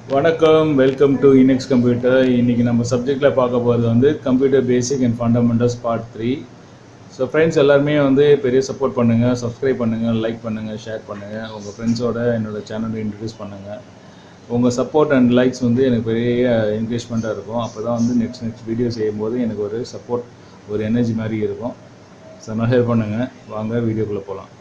வணக்கம் welcome to இனெக்ஸ் computer இன்றைக்கி நம்ம சப்ஜெக்டில் பார்க்க போகிறது வந்து computer basic and fundamentals part three so friends எல்லாருமே வந்து பெரிய சப்போர்ட் பண்ணுங்கள் சப்ஸ்கிரைப் பண்ணுங்கள் லைக் பண்ணுங்கள் ஷேர் பண்ணுங்கள் உங்கள் ஃப்ரெண்ட்ஸோட என்னோடய சேனலை இன்ட்ரடியூஸ் பண்ணுங்கள் உங்கள் சப்போர்ட் அண்ட் லைக்ஸ் வந்து எனக்கு பெரிய என்கரேஜ்மெண்ட்டாக இருக்கும் அப்போ தான் வந்து நெக்ஸ்ட் நெக்ஸ்ட் வீடியோ செய்யும்போது எனக்கு ஒரு சப்போர்ட் ஒரு எனர்ஜி மாதிரி இருக்கும் ஸோ நல்லா ஹெல்ப் பண்ணுங்கள் வாங்க வீடியோக்குள்ளே போகலாம்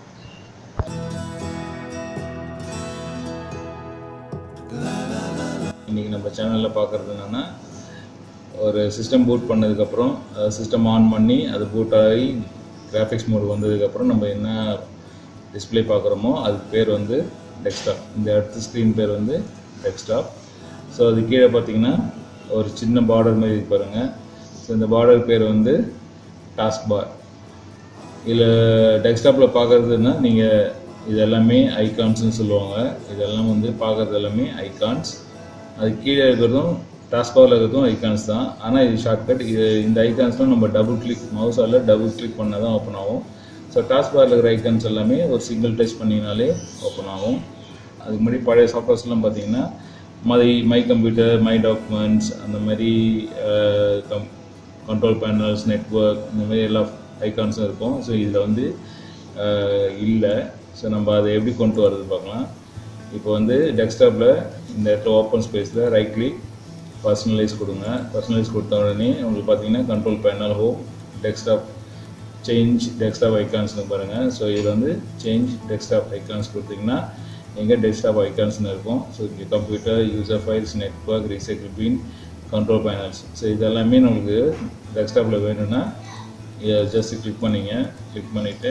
இன்றைக்கி நம்ம சேனலில் பார்க்குறது என்னென்னா ஒரு சிஸ்டம் பூட் பண்ணதுக்கப்புறம் சிஸ்டம் ஆன் பண்ணி அது பூட் ஆகி கிராஃபிக்ஸ் மோட் வந்ததுக்கப்புறம் நம்ம என்ன டிஸ்ப்ளே பார்க்குறோமோ அதுக்கு பேர் வந்து டெஸ்க்டாப் இந்த அடுத்த ஸ்க்ரீன் பேர் வந்து டெஸ்க்டாப் ஸோ அது கீழே பார்த்தீங்கன்னா ஒரு சின்ன பார்டர் மாதிரி இருக்கு பாருங்கள் ஸோ இந்த பார்டர் பேர் வந்து டாஸ்க் பார் இதில் டெஸ்க்டாப்பில் பார்க்குறதுன்னா நீங்கள் இது எல்லாமே ஐகான்ஸ்னு சொல்லுவாங்க இதெல்லாம் வந்து பார்க்குறது எல்லாமே ஐகான்ஸ் அது கீழே இருக்கிறதும் டாஸ்பாரில் இருக்கிறதும் ஐகான்ஸ் தான் ஆனால் இது ஷார்ட்கட் இது இந்த ஐகான்ஸ்லாம் நம்ம டபுள் கிளிக் மவுஸால் டபுள் கிளிக் பண்ணால் தான் ஓப்பன் ஆகும் ஸோ டாஸ்பாரில் இருக்கிற ஐகான்ஸ் எல்லாமே ஒரு சிங்கிள் டச் பண்ணினாலே ஓப்பன் ஆகும் அதுக்கு முன்னாடி பழைய சாஃப்ட்வேர்ஸ்லாம் பார்த்தீங்கன்னா my my computer my documents அந்த மாதிரி கம் கண்ட்ரோல் பேனல்ஸ் நெட்ஒர்க் இந்த மாதிரி எல்லா ஐகான்ஸும் இருக்கும் ஸோ இதில் வந்து இல்லை ஸோ நம்ம அதை எப்படி கொண்டு வரது பார்க்கலாம் இப்போ வந்து டெஸ்க்டாப்பில் இந்த இடத்துல ஓப்பன் ஸ்பேஸில் ரைட் கிளிக் பர்சனலைஸ் கொடுங்க பர்சனலைஸ் கொடுத்த உடனே உங்களுக்கு பார்த்தீங்கன்னா control panel home desktop change desktop ஐக்கான்ஸ்னு பாருங்கள் ஸோ இதில் வந்து சேஞ்ச் டெஸ்க்டாப் ஐக்கான்ஸ் கொடுத்தீங்கன்னா எங்கே டெஸ்க்டாப் ஐக்கான்ஸ்னு இருக்கும் ஸோ இங்கே computer user files network recycle bin control panels so இதெல்லாமே நம்மளுக்கு டெஸ்க்டாப்பில் வேணும்னா இதை ஜஸ்ட் கிளிக் பண்ணிங்க கிளிக் பண்ணிவிட்டு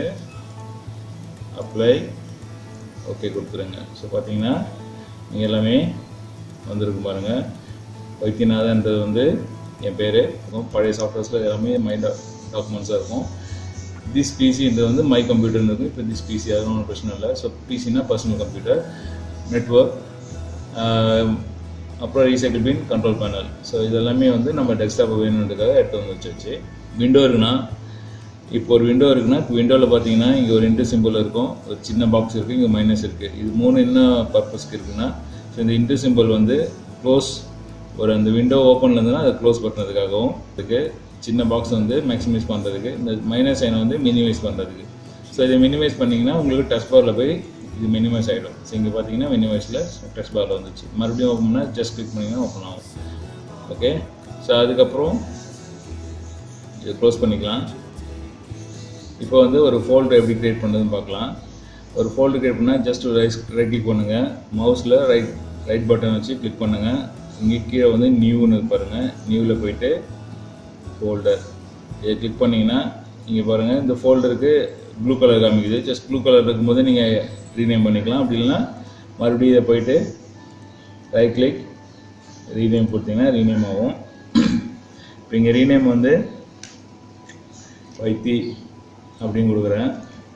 அப்ளை ஓகே கொடுத்துருங்க ஸோ பார்த்தீங்கன்னா நீங்கள் எல்லாமே வந்திருக்கு பாருங்கள் வைத்தியநாதன்றது வந்து என் பேர் பழைய சாஃப்ட்வேர்ஸில் எல்லாமே மை டாக்குமெண்ட்ஸாக இருக்கும் திஸ் பிசின்றது வந்து மை கம்ப்யூட்டர்னு இருக்கும் இப்போ திஸ் பிசி அதெல்லாம் ஒன்றும் பிரச்சனை இல்லை ஸோ பிசினா பர்சனல் கம்ப்யூட்டர் நெட்ஒர்க் அப்புறம் recycle bin control panel so இதெல்லாமே வந்து நம்ம டெஸ்க்டாப் வேணுன்றதுக்காக எடுத்து வந்து வச்சாச்சு விண்டோ இருக்குன்னா இப்போ ஒரு விண்டோ இருக்குன்னா விண்டோவில் பார்த்தீங்கன்னா இங்கே ஒரு இன்டர் சிம்பிள் இருக்கும் ஒரு சின்ன பாக்ஸ் இருக்குது இங்கே மைனஸ் இருக்குது இது மூணு என்ன பர்பஸ்க்கு இருக்குன்னா ஸோ இந்த இன்டர் சிம்பிள் வந்து க்ளோஸ் ஒரு அந்த விண்டோ ஓப்பனில் இருந்ததுன்னா அதை க்ளோஸ் பண்ணுறதுக்காகவும் இதுக்கு சின்ன பாக்ஸ் வந்து மேக்ஸிமைஸ் பண்ணுறதுக்கு இந்த மைனஸ் சைனை வந்து மினிமைஸ் பண்ணுறதுக்கு ஸோ இதை மினிமைஸ் பண்ணிங்கன்னா உங்களுக்கு டச் பாரில் போய் இது மினிமைஸ் ஆகிடும் ஸோ இங்கே பார்த்தீங்கன்னா மினிமைஸில் டச் பாரில் வந்துச்சு மறுபடியும் ஓப்பன் பண்ணால் ஜஸ்ட் கிளிக் பண்ணிங்கன்னா ஓப்பன் ஆகும் ஓகே ஸோ அதுக்கப்புறம் இது க்ளோஸ் பண்ணிக்கலாம் இப்போ வந்து ஒரு ஃபோல்டர் எப்படி க்ரியேட் பண்ணுறதுன்னு பார்க்கலாம் ஒரு ஃபோல்டர் க்ரியேட் பண்ணால் ஜஸ்ட் ஒரு ரைட் ரைட் கிளிக் பண்ணுங்கள் மவுஸில் ரைட் ரைட் பட்டன் வச்சு கிளிக் பண்ணுங்கள் இங்கே கீழே வந்து நியூன்னு பாருங்கள் நியூவில் போயிட்டு ஃபோல்டர் இதை கிளிக் பண்ணிங்கன்னா இங்கே பாருங்கள் இந்த ஃபோல்டருக்கு ப்ளூ கலர் காமிக்குது ஜஸ்ட் ப்ளூ கலர் இருக்கும்போது நீங்கள் ரீநேம் பண்ணிக்கலாம் அப்படி இல்லைன்னா மறுபடியும் இதை போயிட்டு ரைட் கிளிக் ரீநேம் கொடுத்தீங்கன்னா ரீநேம் ஆகும் இப்போ இங்கே ரீநேம் வந்து வைத்தி அப்படின்னு கொடுக்குறேன்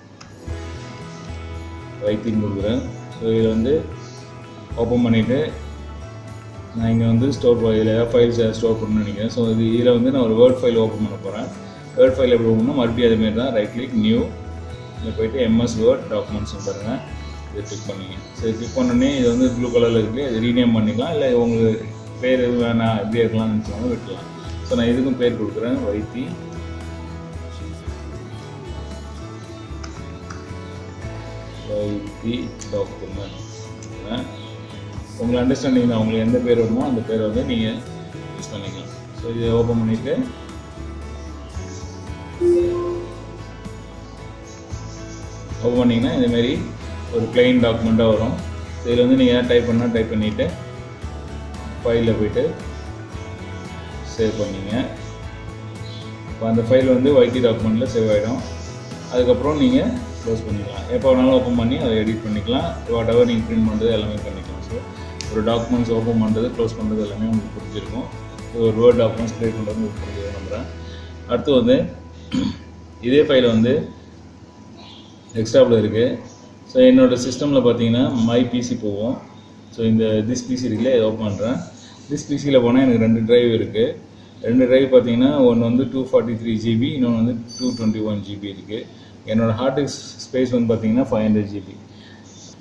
வைத்தின்னு கொடுக்குறேன் ஸோ இதில் வந்து ஓப்பன் பண்ணிவிட்டு நான் இங்கே வந்து ஸ்டோர் இதில் ஏதாவது ஃபைல்ஸ் ஏதாவது ஸ்டோர் பண்ணணும்னு நினைக்கிறேன் ஸோ இது இதில் வந்து நான் ஒரு வேர்ட் ஃபைல் ஓப்பன் பண்ண போகிறேன் வேர்ட் ஃபைல் எப்படி ஓப்பன் மறுபடியும் அதேமாரி தான் ரைட் கிளிக் நியூ இதில் போயிட்டு எம்எஸ் வேர்ட் டாக்குமெண்ட்ஸ் பாருங்கள் இதை கிளிக் பண்ணிங்க ஸோ இது கிளிக் பண்ணோடனே இது வந்து ப்ளூ கலரில் இருக்குது இது ரீநேம் பண்ணிக்கலாம் இல்லை உங்களுக்கு பேர் எதுவும் வேணாம் எப்படியே இருக்கலாம்னு நினச்சவங்க விட்டுலாம் ஸோ நான் இதுக்கும் பேர் கொடுக்குறேன் வைத்தி வைத்தி டாக்குமெண்ட் உங்களை அண்டர்ஸ்டாண்டிங் தான் உங்களுக்கு எந்த பேர் வருமோ அந்த பேரை வந்து நீங்கள் யூஸ் பண்ணிக்கலாம் ஸோ இதை ஓப்பன் பண்ணிவிட்டு ஓப்பன் பண்ணிங்கன்னா இதேமாரி ஒரு பிளெயின் டாக்குமெண்ட்டாக வரும் இதில் வந்து நீங்கள் டைப் பண்ணால் டைப் பண்ணிவிட்டு ஃபைலில் போயிட்டு சேவ் பண்ணிங்க இப்போ அந்த ஃபைல் வந்து ஒய்டி டாக்குமெண்ட்டில் சேவ் ஆகிடும் அதுக்கப்புறம் நீங்கள் க்ளோஸ் பண்ணிக்கலாம் எப்போ வேணாலும் ஓப்பன் பண்ணி அதை எடிட் பண்ணிக்கலாம் வாட் எவர் நீங்கள் ப்ரிண்ட் பண்ணுறது எல்லாமே பண்ணிக்கலாம் ஸோ ஒரு டாக்குமெண்ட்ஸ் ஓப்பன் பண்ணுறது க்ளோஸ் பண்ணுறது எல்லாமே உங்களுக்கு புரிஞ்சிருக்கும் ஒரு வேர்ட் டாக்குமெண்ட்ஸ் க்ரியேட் பண்ணுறது உங்களுக்கு புரிஞ்சது நம்புகிறேன் அடுத்து வந்து இதே ஃபைல் வந்து டெஸ்க்டாப்பில் இருக்குது ஸோ என்னோடய சிஸ்டமில் பார்த்தீங்கன்னா மை பிசி போவோம் ஸோ இந்த திஸ் பிசி இருக்குல்ல இதை ஓப்பன் பண்ணுறேன் திஸ் பிசியில் போனால் எனக்கு ரெண்டு ட்ரைவ் இருக்குது ரெண்டு ட்ரைவ் பார்த்தீங்கன்னா ஒன்று வந்து டூ ஃபார்ட்டி த்ரீ ஜிபி இன்னொன்று வந்து டூ டுவெண்ட்டி ஒன் ஜிபி இருக்குது என்னோடய ஹார்ட் டிஸ்க் ஸ்பேஸ் வந்து பார்த்தீங்கன்னா five hundred GB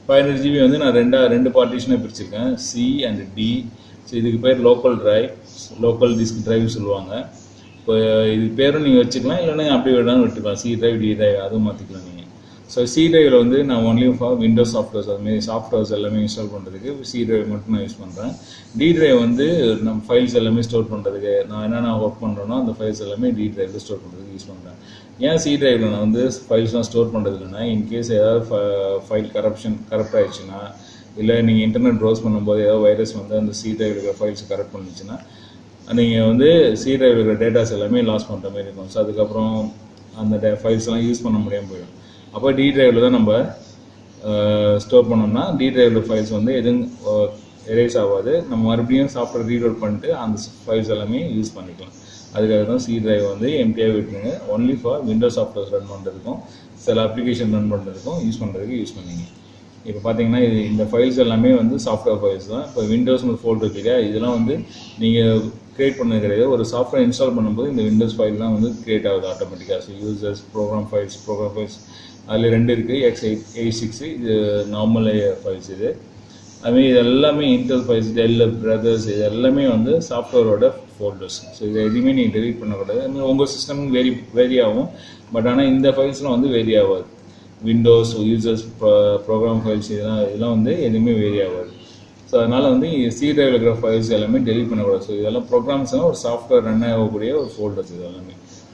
five hundred GB வந்து நான் ரெண்டா ரெண்டு பார்ட்டிஷனாக பிரிச்சிருக்கேன் சி அண்ட் டி ஸோ இதுக்கு பேர் local drive local disk drive சொல்லுவாங்க இப்போ இது பேரும் நீங்கள் வச்சுக்கலாம் இல்லைன்னா அப்படி வேணாலும் விட்டுக்கலாம் சி டிரைவ் டி டிரைவ் அதுவும் மாற்றிக்கலாம் நீங்கள் ஸோ சி டிரைவில் வந்து நான் ஒன்லி ஃபார் விண்டோஸ் சாஃப்ட்வேர்ஸ் அதுமாரி சாஃப்ட்வேர்ஸ் எல்லாமே இன்ஸ்டால் பண்ணுறதுக்கு சி டிரைவ் மட்டும் நான் யூஸ் பண்ணுறேன் டி டிரைவ் வந்து நம்ம ஃபைல்ஸ் எல்லாமே ஸ்டோர் பண்ணுறதுக்கு நான் என்னென்ன ஒர்க் பண்ணுறேனோ அந்த ஃபைல்ஸ் எல்லாமே டி டிரைவில் ஸ்டோர் பண்ணுறதுக்கு யூஸ் பண்ணுறேன் ஏன் சி டிரைவில் நான் வந்து ஃபைல்ஸ்லாம் ஸ்டோர் பண்ணுறது இல்லைன்னா இன்கேஸ் ஏதாவது ஃபைல் கரப்ஷன் கரப்ட் ஆயிடுச்சுன்னா இல்லை நீங்கள் இன்டர்நெட் ப்ரௌஸ் பண்ணும்போது ஏதாவது வைரஸ் வந்து அந்த சி டிரைவில் இருக்கிற ஃபைல்ஸ் கரெக்ட் பண்ணுச்சுன்னா நீங்கள் வந்து சி டிரைவில் இருக்கிற டேட்டாஸ் எல்லாமே லாஸ் பண்ணுற மாதிரி இருக்கும் ஸோ அதுக்கப்புறம் அந்த டே ஃபைல்ஸ்லாம் யூஸ் பண்ண முடியாமல் போயிடும் அப்போ டி டிரைவில் தான் நம்ம ஸ்டோர் பண்ணோம்னா டி டிரைவில் ஃபைல்ஸ் வந்து எதுவும் எரேஸ் ஆகாது நம்ம மறுபடியும் சாஃப்ட்வேர் ரீலோட் பண்ணிட்டு அந்த ஃபைல்ஸ் எல்லாமே யூஸ் பண்ணிக்கலாம் அதுக்காக தான் சி டிரைவ் வந்து எம்டியாக விட்டுருங்க only for Windows softwares run பண்ணுறதுக்கும் சில அப்ளிகேஷன் ரன் பண்ணுறதுக்கும் யூஸ் பண்ணுறதுக்கு யூஸ் பண்ணிங்க இப்போ பார்த்தீங்கன்னா இது இந்த ஃபைல்ஸ் எல்லாமே வந்து சாஃப்ட்வேர் ஃபைல்ஸ் தான் இப்போ விண்டோஸ் ஒரு ஃபோல்டர் இருக்கு இல்லையா இதெல்லாம் வந்து நீங்கள் கிரியேட் பண்ணது கிடையாது ஒரு சாஃப்ட்வேர் இன்ஸ்டால் பண்ணும்போது இந்த விண்டோஸ் ஃபைல்லாம் வந்து கிரியேட் ஆகுது ஆட்டோமேட்டிக்காக so users program files program files அதில் ரெண்டு இருக்குது எக்ஸ் எயிட் எயிட் சிக்ஸு இது நார்மல் ஃபைல்ஸ் இது அதுமாரி இது எல்லாமே இன்டெல் ஃபைல்ஸ் டெல் பிரதர்ஸ் இது எல்லாமே வந்து சாஃப்ட்வேரோட ஃபோல்டர்ஸ் ஸோ இது எதுவுமே நீங்கள் டெலிட் பண்ணக்கூடாது உங்கள் சிஸ்டம் வேரி வேரி ஆகும் பட் ஆனால் இந்த ஃபைல்ஸ்லாம் வந்து வேரி ஆகாது விண்டோஸ் யூசர்ஸ் ப்ரோக்ராம் ஃபைல்ஸ் இதெல்லாம் இதெல்லாம் வந்து எதுவுமே வேரி ஆகாது ஸோ அதனால் வந்து சி டிரைவில் இருக்கிற ஃபைல்ஸ் எல்லாமே டெலிட் பண்ணக்கூடாது ஸோ இதெல்லாம் ப்ரோக்ராம்ஸ்லாம் ஒரு சாஃப்ட்வேர் ரன் ஆகக்கூடிய ஒரு ஃபோல்டர்ஸ் இது எல்லாமே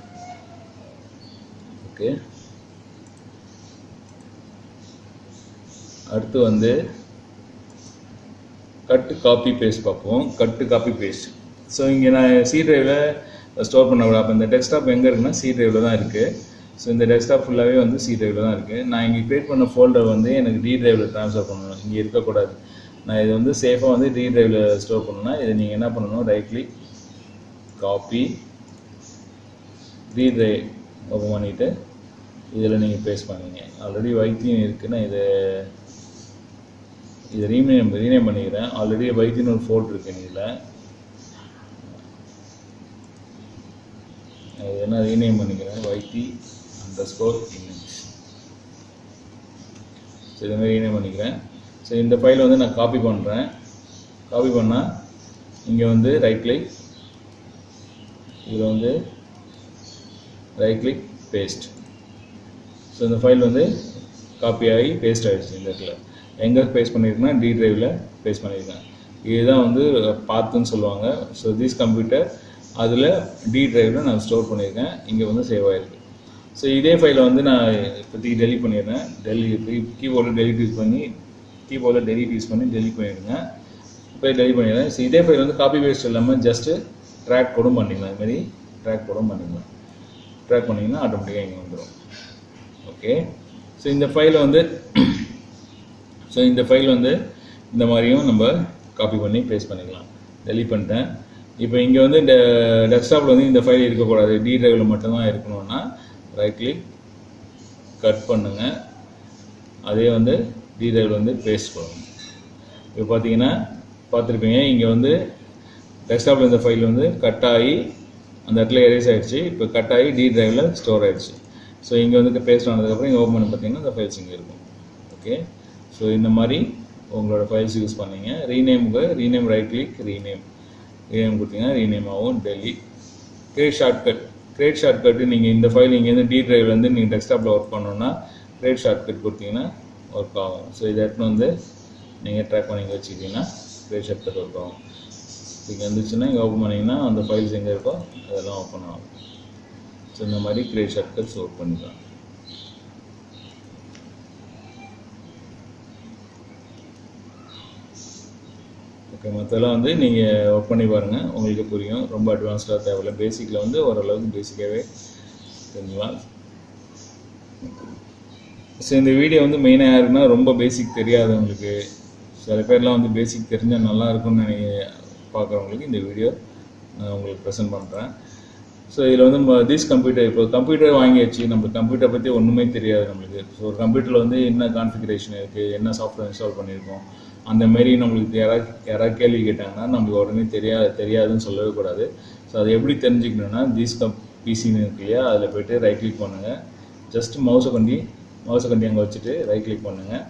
ஓகே அடுத்து வந்து கட்டு காப்பி பேஸ்ட் பார்ப்போம் கட்டு காப்பி பேஸ்ட் ஸோ இங்கே நான் சி டிரைவில் ஸ்டோர் பண்ணக்கூடாது அப்போ இந்த டெஸ்க்டாப் எங்கே இருக்குன்னா சி டிரைவில் தான் இருக்குது ஸோ இந்த டெஸ்க்டாப் ஃபுல்லாகவே வந்து சி டிரைவில் தான் இருக்குது நான் இங்கே க்ரியேட் பண்ண ஃபோல்டர் வந்து எனக்கு டி டிரைவில் ட்ரான்ஸ்ஃபர் பண்ணணும் இங்கே இருக்கக்கூடாது நான் இது வந்து சேஃபாக வந்து டி டிரைவில் ஸ்டோர் பண்ணணும்னா இதை நீங்கள் என்ன பண்ணணும் right click copy D drive open பண்ணிவிட்டு இதில் நீங்கள் பேஸ்ட் பண்ணுவீங்க ஆல்ரெடி வைத்தியம் இருக்குன்னா இது இதை ரீநேம் ரீநேம் பண்ணிக்கிறேன் ஆல்ரெடி வைத்தியன் ஒரு ஃபோல்ட் இருக்கு இதில் இது என்ன ரீநேம் பண்ணிக்கிறேன் Vaithi underscore image so இதை மாதிரி ரீநேம் பண்ணிக்கிறேன் ஸோ இந்த ஃபைல் வந்து நான் காப்பி பண்ணுறேன் காப்பி பண்ணால் இங்கே வந்து ரைட் கிளிக் இதில் வந்து ரைட் கிளிக் பேஸ்ட் ஸோ இந்த ஃபைல் வந்து காப்பி ஆகி பேஸ்ட் ஆகிடுச்சு இந்த இடத்துல எங்கே பேஸ்ட் பண்ணியிருக்கேன்னா டி டிரைவில் பேஸ்ட் பண்ணியிருக்கேன் இதுதான் வந்து பாத்துன்னு சொல்லுவாங்க ஸோ திஸ் கம்ப்யூட்டர் அதில் டி டிரைவில் நான் ஸ்டோர் பண்ணியிருக்கேன் இங்கே வந்து சேவ் ஆகிருக்கு ஸோ இதே ஃபைலை வந்து நான் இப்போதைக்கு டெலிட் பண்ணிடுறேன் டெலி கீபோர்டில் டெலிட் யூஸ் பண்ணி கீபோர்டில் டெலிட் யூஸ் பண்ணி டெலிட் பண்ணிடுங்க இப்போ டெலிட் பண்ணிடுறேன் ஸோ இதே ஃபைல் வந்து காப்பி பேஸ்ட் இல்லாமல் ஜஸ்ட்டு ட்ராக் கூட பண்ணிக்கலாம் இதுமாரி ட்ராக் கூட பண்ணிக்கலாம் ட்ராக் பண்ணிங்கன்னா ஆட்டோமேட்டிக்காக இங்கே வந்துடும் ஓகே ஸோ இந்த ஃபைலை வந்து ஸோ இந்த ஃபைல் வந்து இந்த மாதிரியும் நம்ம காப்பி பண்ணி பேஸ்ட் பண்ணிக்கலாம் டெலிட் பண்ணிட்டேன் இப்போ இங்கே வந்து இந்த டெஸ்க்டாப்பில் வந்து இந்த ஃபைல் இருக்கக்கூடாது டி டிரைவில் மட்டும்தான் இருக்கணும்னா ரைட் கிளிக் கட் பண்ணுங்கள் அதே வந்து டி டிரைவில் வந்து பேஸ்ட் பண்ணணும் இப்போ பார்த்தீங்கன்னா பார்த்துருப்பீங்க இங்கே வந்து டெஸ்க்டாப்பில் இந்த ஃபைல் வந்து கட் ஆகி அந்த இடத்துல எரேஸ் ஆகிடுச்சு இப்போ கட் ஆகி டி டிரைவில் ஸ்டோர் ஆகிடுச்சு ஸோ இங்கே வந்து பேஸ்ட் ஆனதுக்கப்புறம் இங்கே ஓப்பன் பண்ணி பார்த்தீங்கன்னா இந்த ஃபைல்ஸ் இங்கே இருக்கும் ஓகே ஸோ இந்த மாதிரி உங்களோட ஃபைல்ஸ் யூஸ் பண்ணீங்க ரீநேமுக்கு rename right click rename rename கொடுத்தீங்கன்னா ரீநேம் ஆகும் delete create shortcut create shortcut நீங்கள் இந்த ஃபைல் இங்கேருந்து டி டிரைவ்லேருந்து நீங்கள் டெஸ்க்டாப்பில் ஒர்க் பண்ணணுன்னா கிரியேட் ஷார்ட்கட் கொடுத்தீங்கன்னா ஒர்க் ஆகும் ஸோ இதை எடுத்துன்னு வந்து நீங்கள் ட்ராக் பண்ணி வச்சுக்கிட்டிங்கன்னா கிரியேட் ஷார்ட்கட் ஒர்க் ஆகும் இங்கே வந்துச்சுன்னா இங்கே ஓப்பன் பண்ணிங்கன்னா அந்த ஃபைல்ஸ் எங்கே இருக்கோ அதெல்லாம் ஓப்பன் ஆகும் ஸோ இந்த மாதிரி கிரியேட் ஷார்ட்கட்ஸ் ஒர்க் பண்ணிக்கலாம் ஓகே மற்றெல்லாம் வந்து நீங்கள் ஒர்க் பண்ணி பாருங்கள் உங்களுக்கு புரியும் ரொம்ப அட்வான்ஸ்டாக தேவையில்ல பேசிக்கில் வந்து ஓரளவுக்கு பேசிக்காகவே தெரிஞ்சுக்கலாம் ஸோ இந்த வீடியோ வந்து மெயினாக யாருக்குன்னா ரொம்ப பேசிக் தெரியாதவங்களுக்கு சில பேர்லாம் வந்து பேசிக் தெரிஞ்சால் நல்லா இருக்கும்னு நினைக்க பார்க்குறவங்களுக்கு இந்த வீடியோ நான் உங்களுக்கு ப்ரெசென்ட் பண்ணுறேன் ஸோ இதில் வந்து நம்ம திஸ் கம்ப்யூட்டர் இப்போ கம்ப்யூட்டர் வாங்கியாச்சு நம்ம கம்ப்யூட்டர் பற்றி ஒன்றுமே தெரியாது நம்மளுக்கு ஸோ ஒரு கம்ப்யூட்டரில் வந்து என்ன கான்ஃபிகரேஷன் இருக்குது என்ன சாஃப்ட்வேர் இன்ஸ்டால் பண்ணியிருக்கோம் அந்த மாரி நம்மளுக்கு யாராவது யாராவது கேள்வி கேட்டாங்கன்னா நம்மளுக்கு உடனே தெரியாது தெரியாதுன்னு சொல்லவே கூடாது ஸோ அதை எப்படி தெரிஞ்சுக்கணுன்னா திஸ் கம் பிசின்னு இருக்கு இல்லையா அதில் போய்ட்டு ரைட் கிளிக் பண்ணுங்கள் ஜஸ்ட் மவுஸை கொண்டி மவுஸை கொண்டி அங்கே வச்சுட்டு ரைட் கிளிக் பண்ணுங்கள்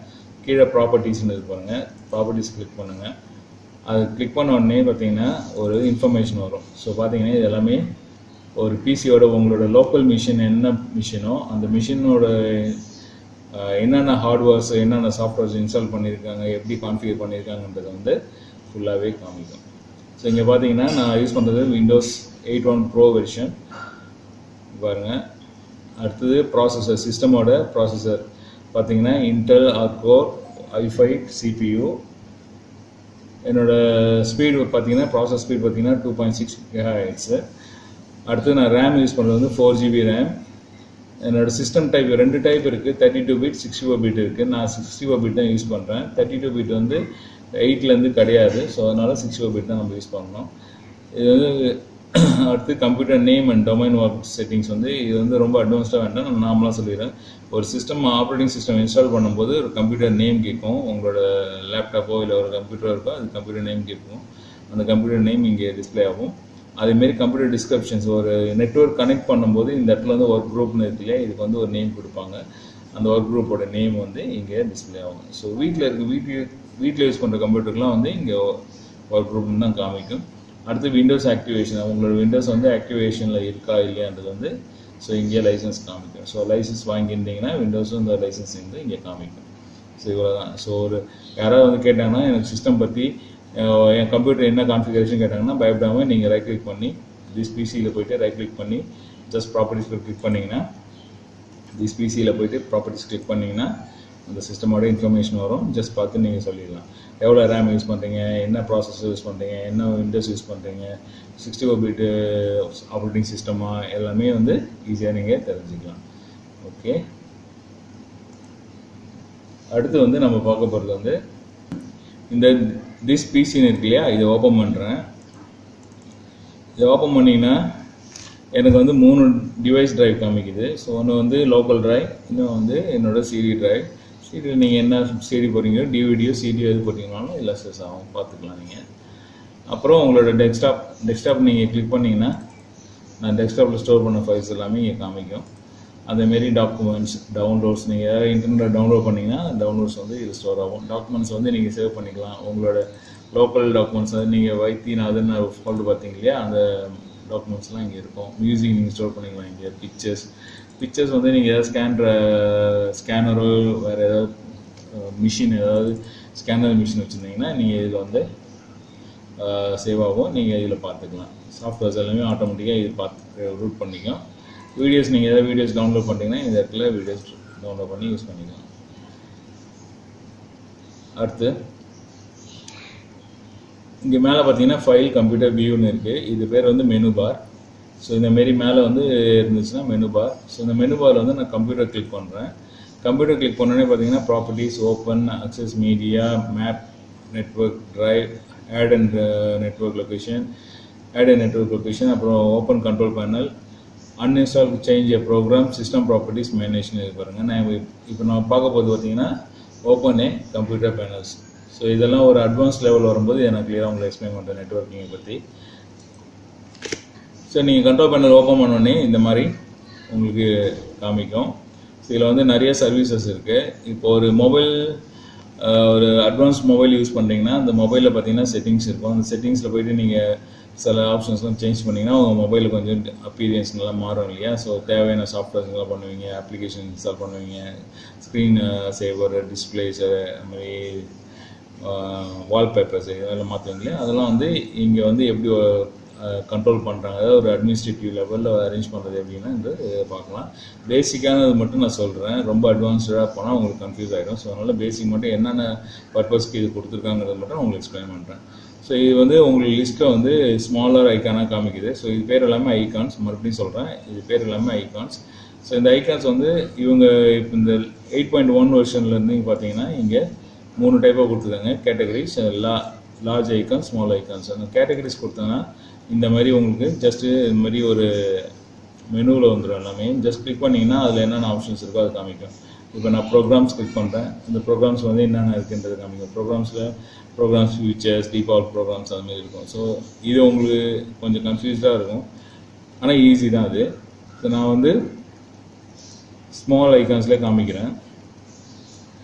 கீழே ப்ராப்பர்ட்டிஸ்னு இருக்கு பாருங்க ப்ராப்பர்ட்டிஸ் கிளிக் பண்ணுங்கள் அது கிளிக் பண்ண உடனே பார்த்தீங்கன்னா ஒரு இன்ஃபர்மேஷன் வரும் ஸோ பார்த்தீங்கன்னா இது எல்லாமே ஒரு பிசியோட உங்களோட லோக்கல் மிஷின் என்ன மிஷினோ அந்த மிஷினோட என்னென்ன ஹார்ட்வேர்ஸ் என்னென்ன சாஃப்ட்வேர்ஸ் இன்ஸ்டால் பண்ணியிருக்காங்க எப்படி கான்ஃபிகர் பண்ணியிருக்காங்கன்றது வந்து ஃபுல்லாகவே காமிக்கும் ஸோ இங்கே பார்த்தீங்கன்னா நான் யூஸ் பண்ணுறது Windows eight one pro version பாருங்க அடுத்தது ப்ராசஸர் சிஸ்டமோட ப்ராசஸர் பார்த்தீங்கன்னா இன்டெல் ஆர்கோர் ஐஃபை சிபியூ என்னோட ஸ்பீடு பார்த்தீங்கன்னா ப்ராசஸ் ஸ்பீட் பார்த்தீங்கன்னா டூ பாயிண்ட் சிக்ஸ் ஹெட்ஸு அடுத்து நான் ரேம் யூஸ் பண்ணுறது வந்து ஃபோர் ஜிபி ரேம் என்னோட சிஸ்டம் டைப் ரெண்டு டைப் இருக்குது thirty two bit sixty four bit இருக்குது நான் சிக்ஸ்டி ஃபோர் பிட் தான் யூஸ் பண்ணுறேன் தேர்ட்டி டூ பிட் வந்து எயிட்லேருந்து கிடையாது ஸோ அதனால் சிக்ஸ்டி ஃபோர் பிட் தான் நம்ம யூஸ் பண்ணணும் இது வந்து அடுத்து computer name and domain work settings வந்து இது வந்து ரொம்ப அட்வான்ஸ்டாக வேண்டாம் நான் நார்மலாக சொல்லிடுறேன் ஒரு சிஸ்டம் ஆப்ரேட்டிங் சிஸ்டம் இன்ஸ்டால் பண்ணும்போது ஒரு கம்ப்யூட்டர் நேம் கேட்கும் உங்களோட லேப்டாப்போ இல்லை ஒரு கம்ப்யூட்டரோ இருக்கோ அது கம்ப்யூட்டர் நேம் கேட்கும் அந்த கம்ப்யூட்டர் நேம் இங்கே டிஸ்பிளே ஆகும் அதேமாரி கம்ப்யூட்டர் டிஸ்கிரிப்ஷன்ஸ் ஒரு நெட்ஒர்க் கனெக்ட் பண்ணும்போது இந்த இடத்துல வந்து ஒர்க் குரூப்னு இருக்கு இல்லையா இதுக்கு வந்து ஒரு நேம் கொடுப்பாங்க அந்த ஒர்க் குரூப்போட நேம் வந்து இங்கே டிஸ்பிளே ஆகும் ஸோ வீட்டில் இருக்க வீட்டில் வீட்டில் யூஸ் பண்ணுற கம்ப்யூட்டருக்குலாம் வந்து இங்கே ஒர்க் குரூப்னு தான் காமிக்கும் அடுத்து விண்டோஸ் ஆக்டிவேஷன் உங்களோட விண்டோஸ் வந்து ஆக்டிவேஷனில் இருக்கா இல்லையான்றது வந்து ஸோ இங்கே லைசன்ஸ் காமிக்கும் ஸோ லைசன்ஸ் வாங்கியிருந்தீங்கன்னா விண்டோஸும் இந்த லைசன்ஸ் வந்து இங்கே காமிக்கும் ஸோ இவ்வளோ தான் ஸோ ஒரு யாராவது வந்து கேட்டாங்கன்னா எனக்கு சிஸ்டம் பற்றி என் கம்ப்யூட்டர் என்ன கான்ஃபிகரேஷன் கேட்டாங்கன்னா பயப்படாமல் நீங்கள் ரைட் கிளிக் பண்ணி திஸ் பிசியில் போயிட்டு ரைட் கிளிக் பண்ணி ஜஸ்ட் ப்ராப்பர்ட்டிஸில் கிளிக் பண்ணிங்கன்னா திஸ் பிசியில் போயிட்டு ப்ராப்பர்ட்டிஸ் கிளிக் பண்ணிங்கன்னா அந்த சிஸ்டமோட இன்ஃபர்மேஷன் வரும் ஜஸ்ட் பார்த்து நீங்கள் சொல்லிடலாம் எவ்வளோ ரேம் யூஸ் பண்ணுறீங்க என்ன ப்ராசஸர் யூஸ் பண்ணுறீங்க என்ன விண்டோஸ் யூஸ் பண்ணுறீங்க சிக்ஸ்டி ஃபோர் பிட்டு ஆப்ரேட்டிங் சிஸ்டமா எல்லாமே வந்து ஈஸியாக நீங்கள் தெரிஞ்சுக்கலாம் ஓகே அடுத்து வந்து நம்ம பார்க்க போகிறது வந்து இந்த திஸ் பிசின்னு இருக்கு இல்லையா இதை ஓப்பன் பண்ணுறேன் இதை ஓப்பன் பண்ணிங்கன்னா எனக்கு வந்து மூணு டிவைஸ் டிரைவ் காமிக்குது ஸோ ஒன்று வந்து லோக்கல் டிரைவ் இன்னும் வந்து என்னோட சிடி டிரைவ் சிடி நீங்கள் என்ன சிடி போடுறீங்களோ டிவிடியோ சிடியோ எது போட்டிங்கனாலும் இல்லை செஸ் ஆகும் பார்த்துக்கலாம் நீங்கள் அப்புறம் உங்களோட டெஸ்க்டாப் டெஸ்க்டாப் நீங்கள் கிளிக் பண்ணிங்கன்னா நான் டெஸ்க்டாப்பில் ஸ்டோர் பண்ண ஃபைல்ஸ் எல்லாமே இங்கே காமிக்கும் அதேமாரி டாக்குமெண்ட்ஸ் டவுன்லோட்ஸ் நீங்கள் ஏதாவது இன்டர்நெட்டில் டவுன்லோட் பண்ணிங்கன்னா டவுன்லோட்ஸ் வந்து இது ஸ்டோர் ஆகும் டாக்குமெண்ட்ஸ் வந்து நீங்கள் சேவ் பண்ணிக்கலாம் உங்களோட லோக்கல் டாக்குமெண்ட்ஸ் வந்து நீங்கள் வைத்தியநாதன் ஃபோல்டு பார்த்தீங்க இல்லையா அந்த டாக்குமெண்ட்ஸ்லாம் இங்கே இருக்கும் மியூசிக் நீங்கள் ஸ்டோர் பண்ணிக்கலாம் இங்கே பிக்சர்ஸ் பிக்சர்ஸ் வந்து நீங்கள் ஏதாவது ஸ்கேன்ற ஸ்கேனரோ வேறு ஏதாவது மிஷின் ஏதாவது ஸ்கேனர் மிஷின் வச்சுருந்தீங்கன்னா நீங்கள் இதில் வந்து சேவ் ஆகும் நீங்கள் இதில் பார்த்துக்கலாம் சாஃப்ட்வேர்ஸ் எல்லாமே ஆட்டோமேட்டிக்காக இது பார்த்து ரூட் பண்ணிக்கும் வீடியோஸ் நீங்கள் ஏதாவது வீடியோஸ் டவுன்லோட் பண்ணிட்டீங்கன்னா இந்த இடத்துல வீடியோஸ் டவுன்லோட் பண்ணி யூஸ் பண்ணிக்கலாம் அடுத்து இங்கே மேலே பார்த்தீங்கன்னா ஃபைல் கம்ப்யூட்டர் வியூன்னு இருக்குது இது பேர் வந்து மெனு பார் ஸோ இந்த மாரி மேலே வந்து இருந்துச்சுன்னா மெனு பார் ஸோ இந்த மெனு பாரில் வந்து நான் கம்ப்யூட்டர் கிளிக் பண்ணுறேன் கம்ப்யூட்டர் கிளிக் பண்ணோடனே பார்த்தீங்கன்னா properties open access media map network drive add and network location add and network location அப்புறம் open control panel uninstall change a program system properties மேனேஜ்னு இது பாருங்க நான் இப்போ நான் பார்க்க போது பார்த்தீங்கன்னா open a computer panels so இதெல்லாம் ஒரு அட்வான்ஸ் லெவல் வரும்போது நான் கிளியராக உங்களுக்கு எக்ஸ்பிளைன் பண்ணுறேன் நெட்ஒர்க்கிங்கை பற்றி ஸோ நீங்கள் கண்ட்ரோல் பேனல் ஓப்பன் பண்ணோடனே இந்த மாதிரி உங்களுக்கு காமிக்கும் ஸோ இதில் வந்து நிறைய சர்வீசஸ் இருக்குது இப்போ ஒரு மொபைல் ஒரு அட்வான்ஸ் மொபைல் யூஸ் பண்ணுறீங்கன்னா அந்த மொபைலில் பார்த்தீங்கன்னா செட்டிங்ஸ் இருக்கும் அந்த செட்டிங்ஸில் போயிட்டு நீங்கள் சில ஆப்ஷன்ஸ்லாம் சேஞ்ச் பண்ணிங்கன்னா உங்கள் மொபைலில் கொஞ்சம் அப்பீரியன்ஸ் நல்லா மாறும் இல்லையா ஸோ தேவையான சாஃப்ட்வேர்ஸ்லாம் பண்ணுவீங்க அப்ளிகேஷன் இன்ஸ்டால் பண்ணுவீங்க ஸ்க்ரீன் சேவர் டிஸ்பிளேஸ் அது மாதிரி வால்பேப்பர்ஸ் இதெல்லாம் மாற்றுவீங்க இல்லையா அதெல்லாம் வந்து இங்கே வந்து எப்படி கண்ட்ரோல் பண்ணுறாங்க அதாவது ஒரு அட்மினிஸ்ட்ரேட்டிவ் லெவலில் அரேஞ்ச் பண்ணுறது எப்படின்னா இந்த பார்க்கலாம் பேசிக்கானது மட்டும் நான் சொல்கிறேன் ரொம்ப அட்வான்ஸ்டாக போனால் உங்களுக்கு கன்ஃபியூஸ் ஆகிடும் ஸோ அதனால் பேசிக் மட்டும் என்னென்ன பர்பஸ்க்கு இது கொடுத்துருக்காங்கிறது மட்டும் உங்களுக்கு எக்ஸ்பிளைன் பண்ணுறேன் ஸோ இது வந்து உங்களுக்கு லிஸ்ட்டை வந்து ஸ்மாலர் ஐக்கானாக காமிக்குது ஸோ இது பேர் எல்லாமே ஐகான்ஸ் மறுபடியும் சொல்கிறேன் இது பேர் எல்லாமே ஐகான்ஸ் ஸோ இந்த ஐகான்ஸ் வந்து இவங்க இப்போ இந்த எயிட் பாயிண்ட் ஒன் வெர்ஷன்லேருந்து பார்த்தீங்கன்னா இங்கே மூணு டைப்பாக கொடுத்துருக்காங்க கேட்டகரிஸ் லா லார்ஜ் ஐக்கான்ஸ் ஸ்மால் ஐக்கான்ஸ் அந்த கேட்டகரிஸ் கொடுத்தாங்கன்னா இந்த மாதிரி உங்களுக்கு ஜஸ்ட்டு இந்த மாதிரி ஒரு மெனுவில் வந்துடும் எல்லாமே ஜஸ்ட் கிளிக் பண்ணிங்கன்னா அதில் என்னென்ன ஆப்ஷன்ஸ் இருக்கோ அது காமிக்கும் இப்போ நான் ப்ரோக்ராம்ஸ் கிளிக் பண்ணுறேன் இந்த ப்ரோக்ராம்ஸ் வந்து என்னென்ன இருக்குன்றது காமிக்கும் ப்ரோக்ராம்ஸில் ப்ரோக்ராம்ஸ் ஃபியூச்சர்ஸ் டிஃபால்ட் ப்ரோக்ராம்ஸ் அது மாதிரி இருக்கும் ஸோ இது உங்களுக்கு கொஞ்சம் கன்ஃபியூஸ்டாக இருக்கும் ஆனால் ஈஸி தான் அது ஸோ நான் வந்து ஸ்மால் ஐக்கான்ஸ்லேயே காமிக்கிறேன்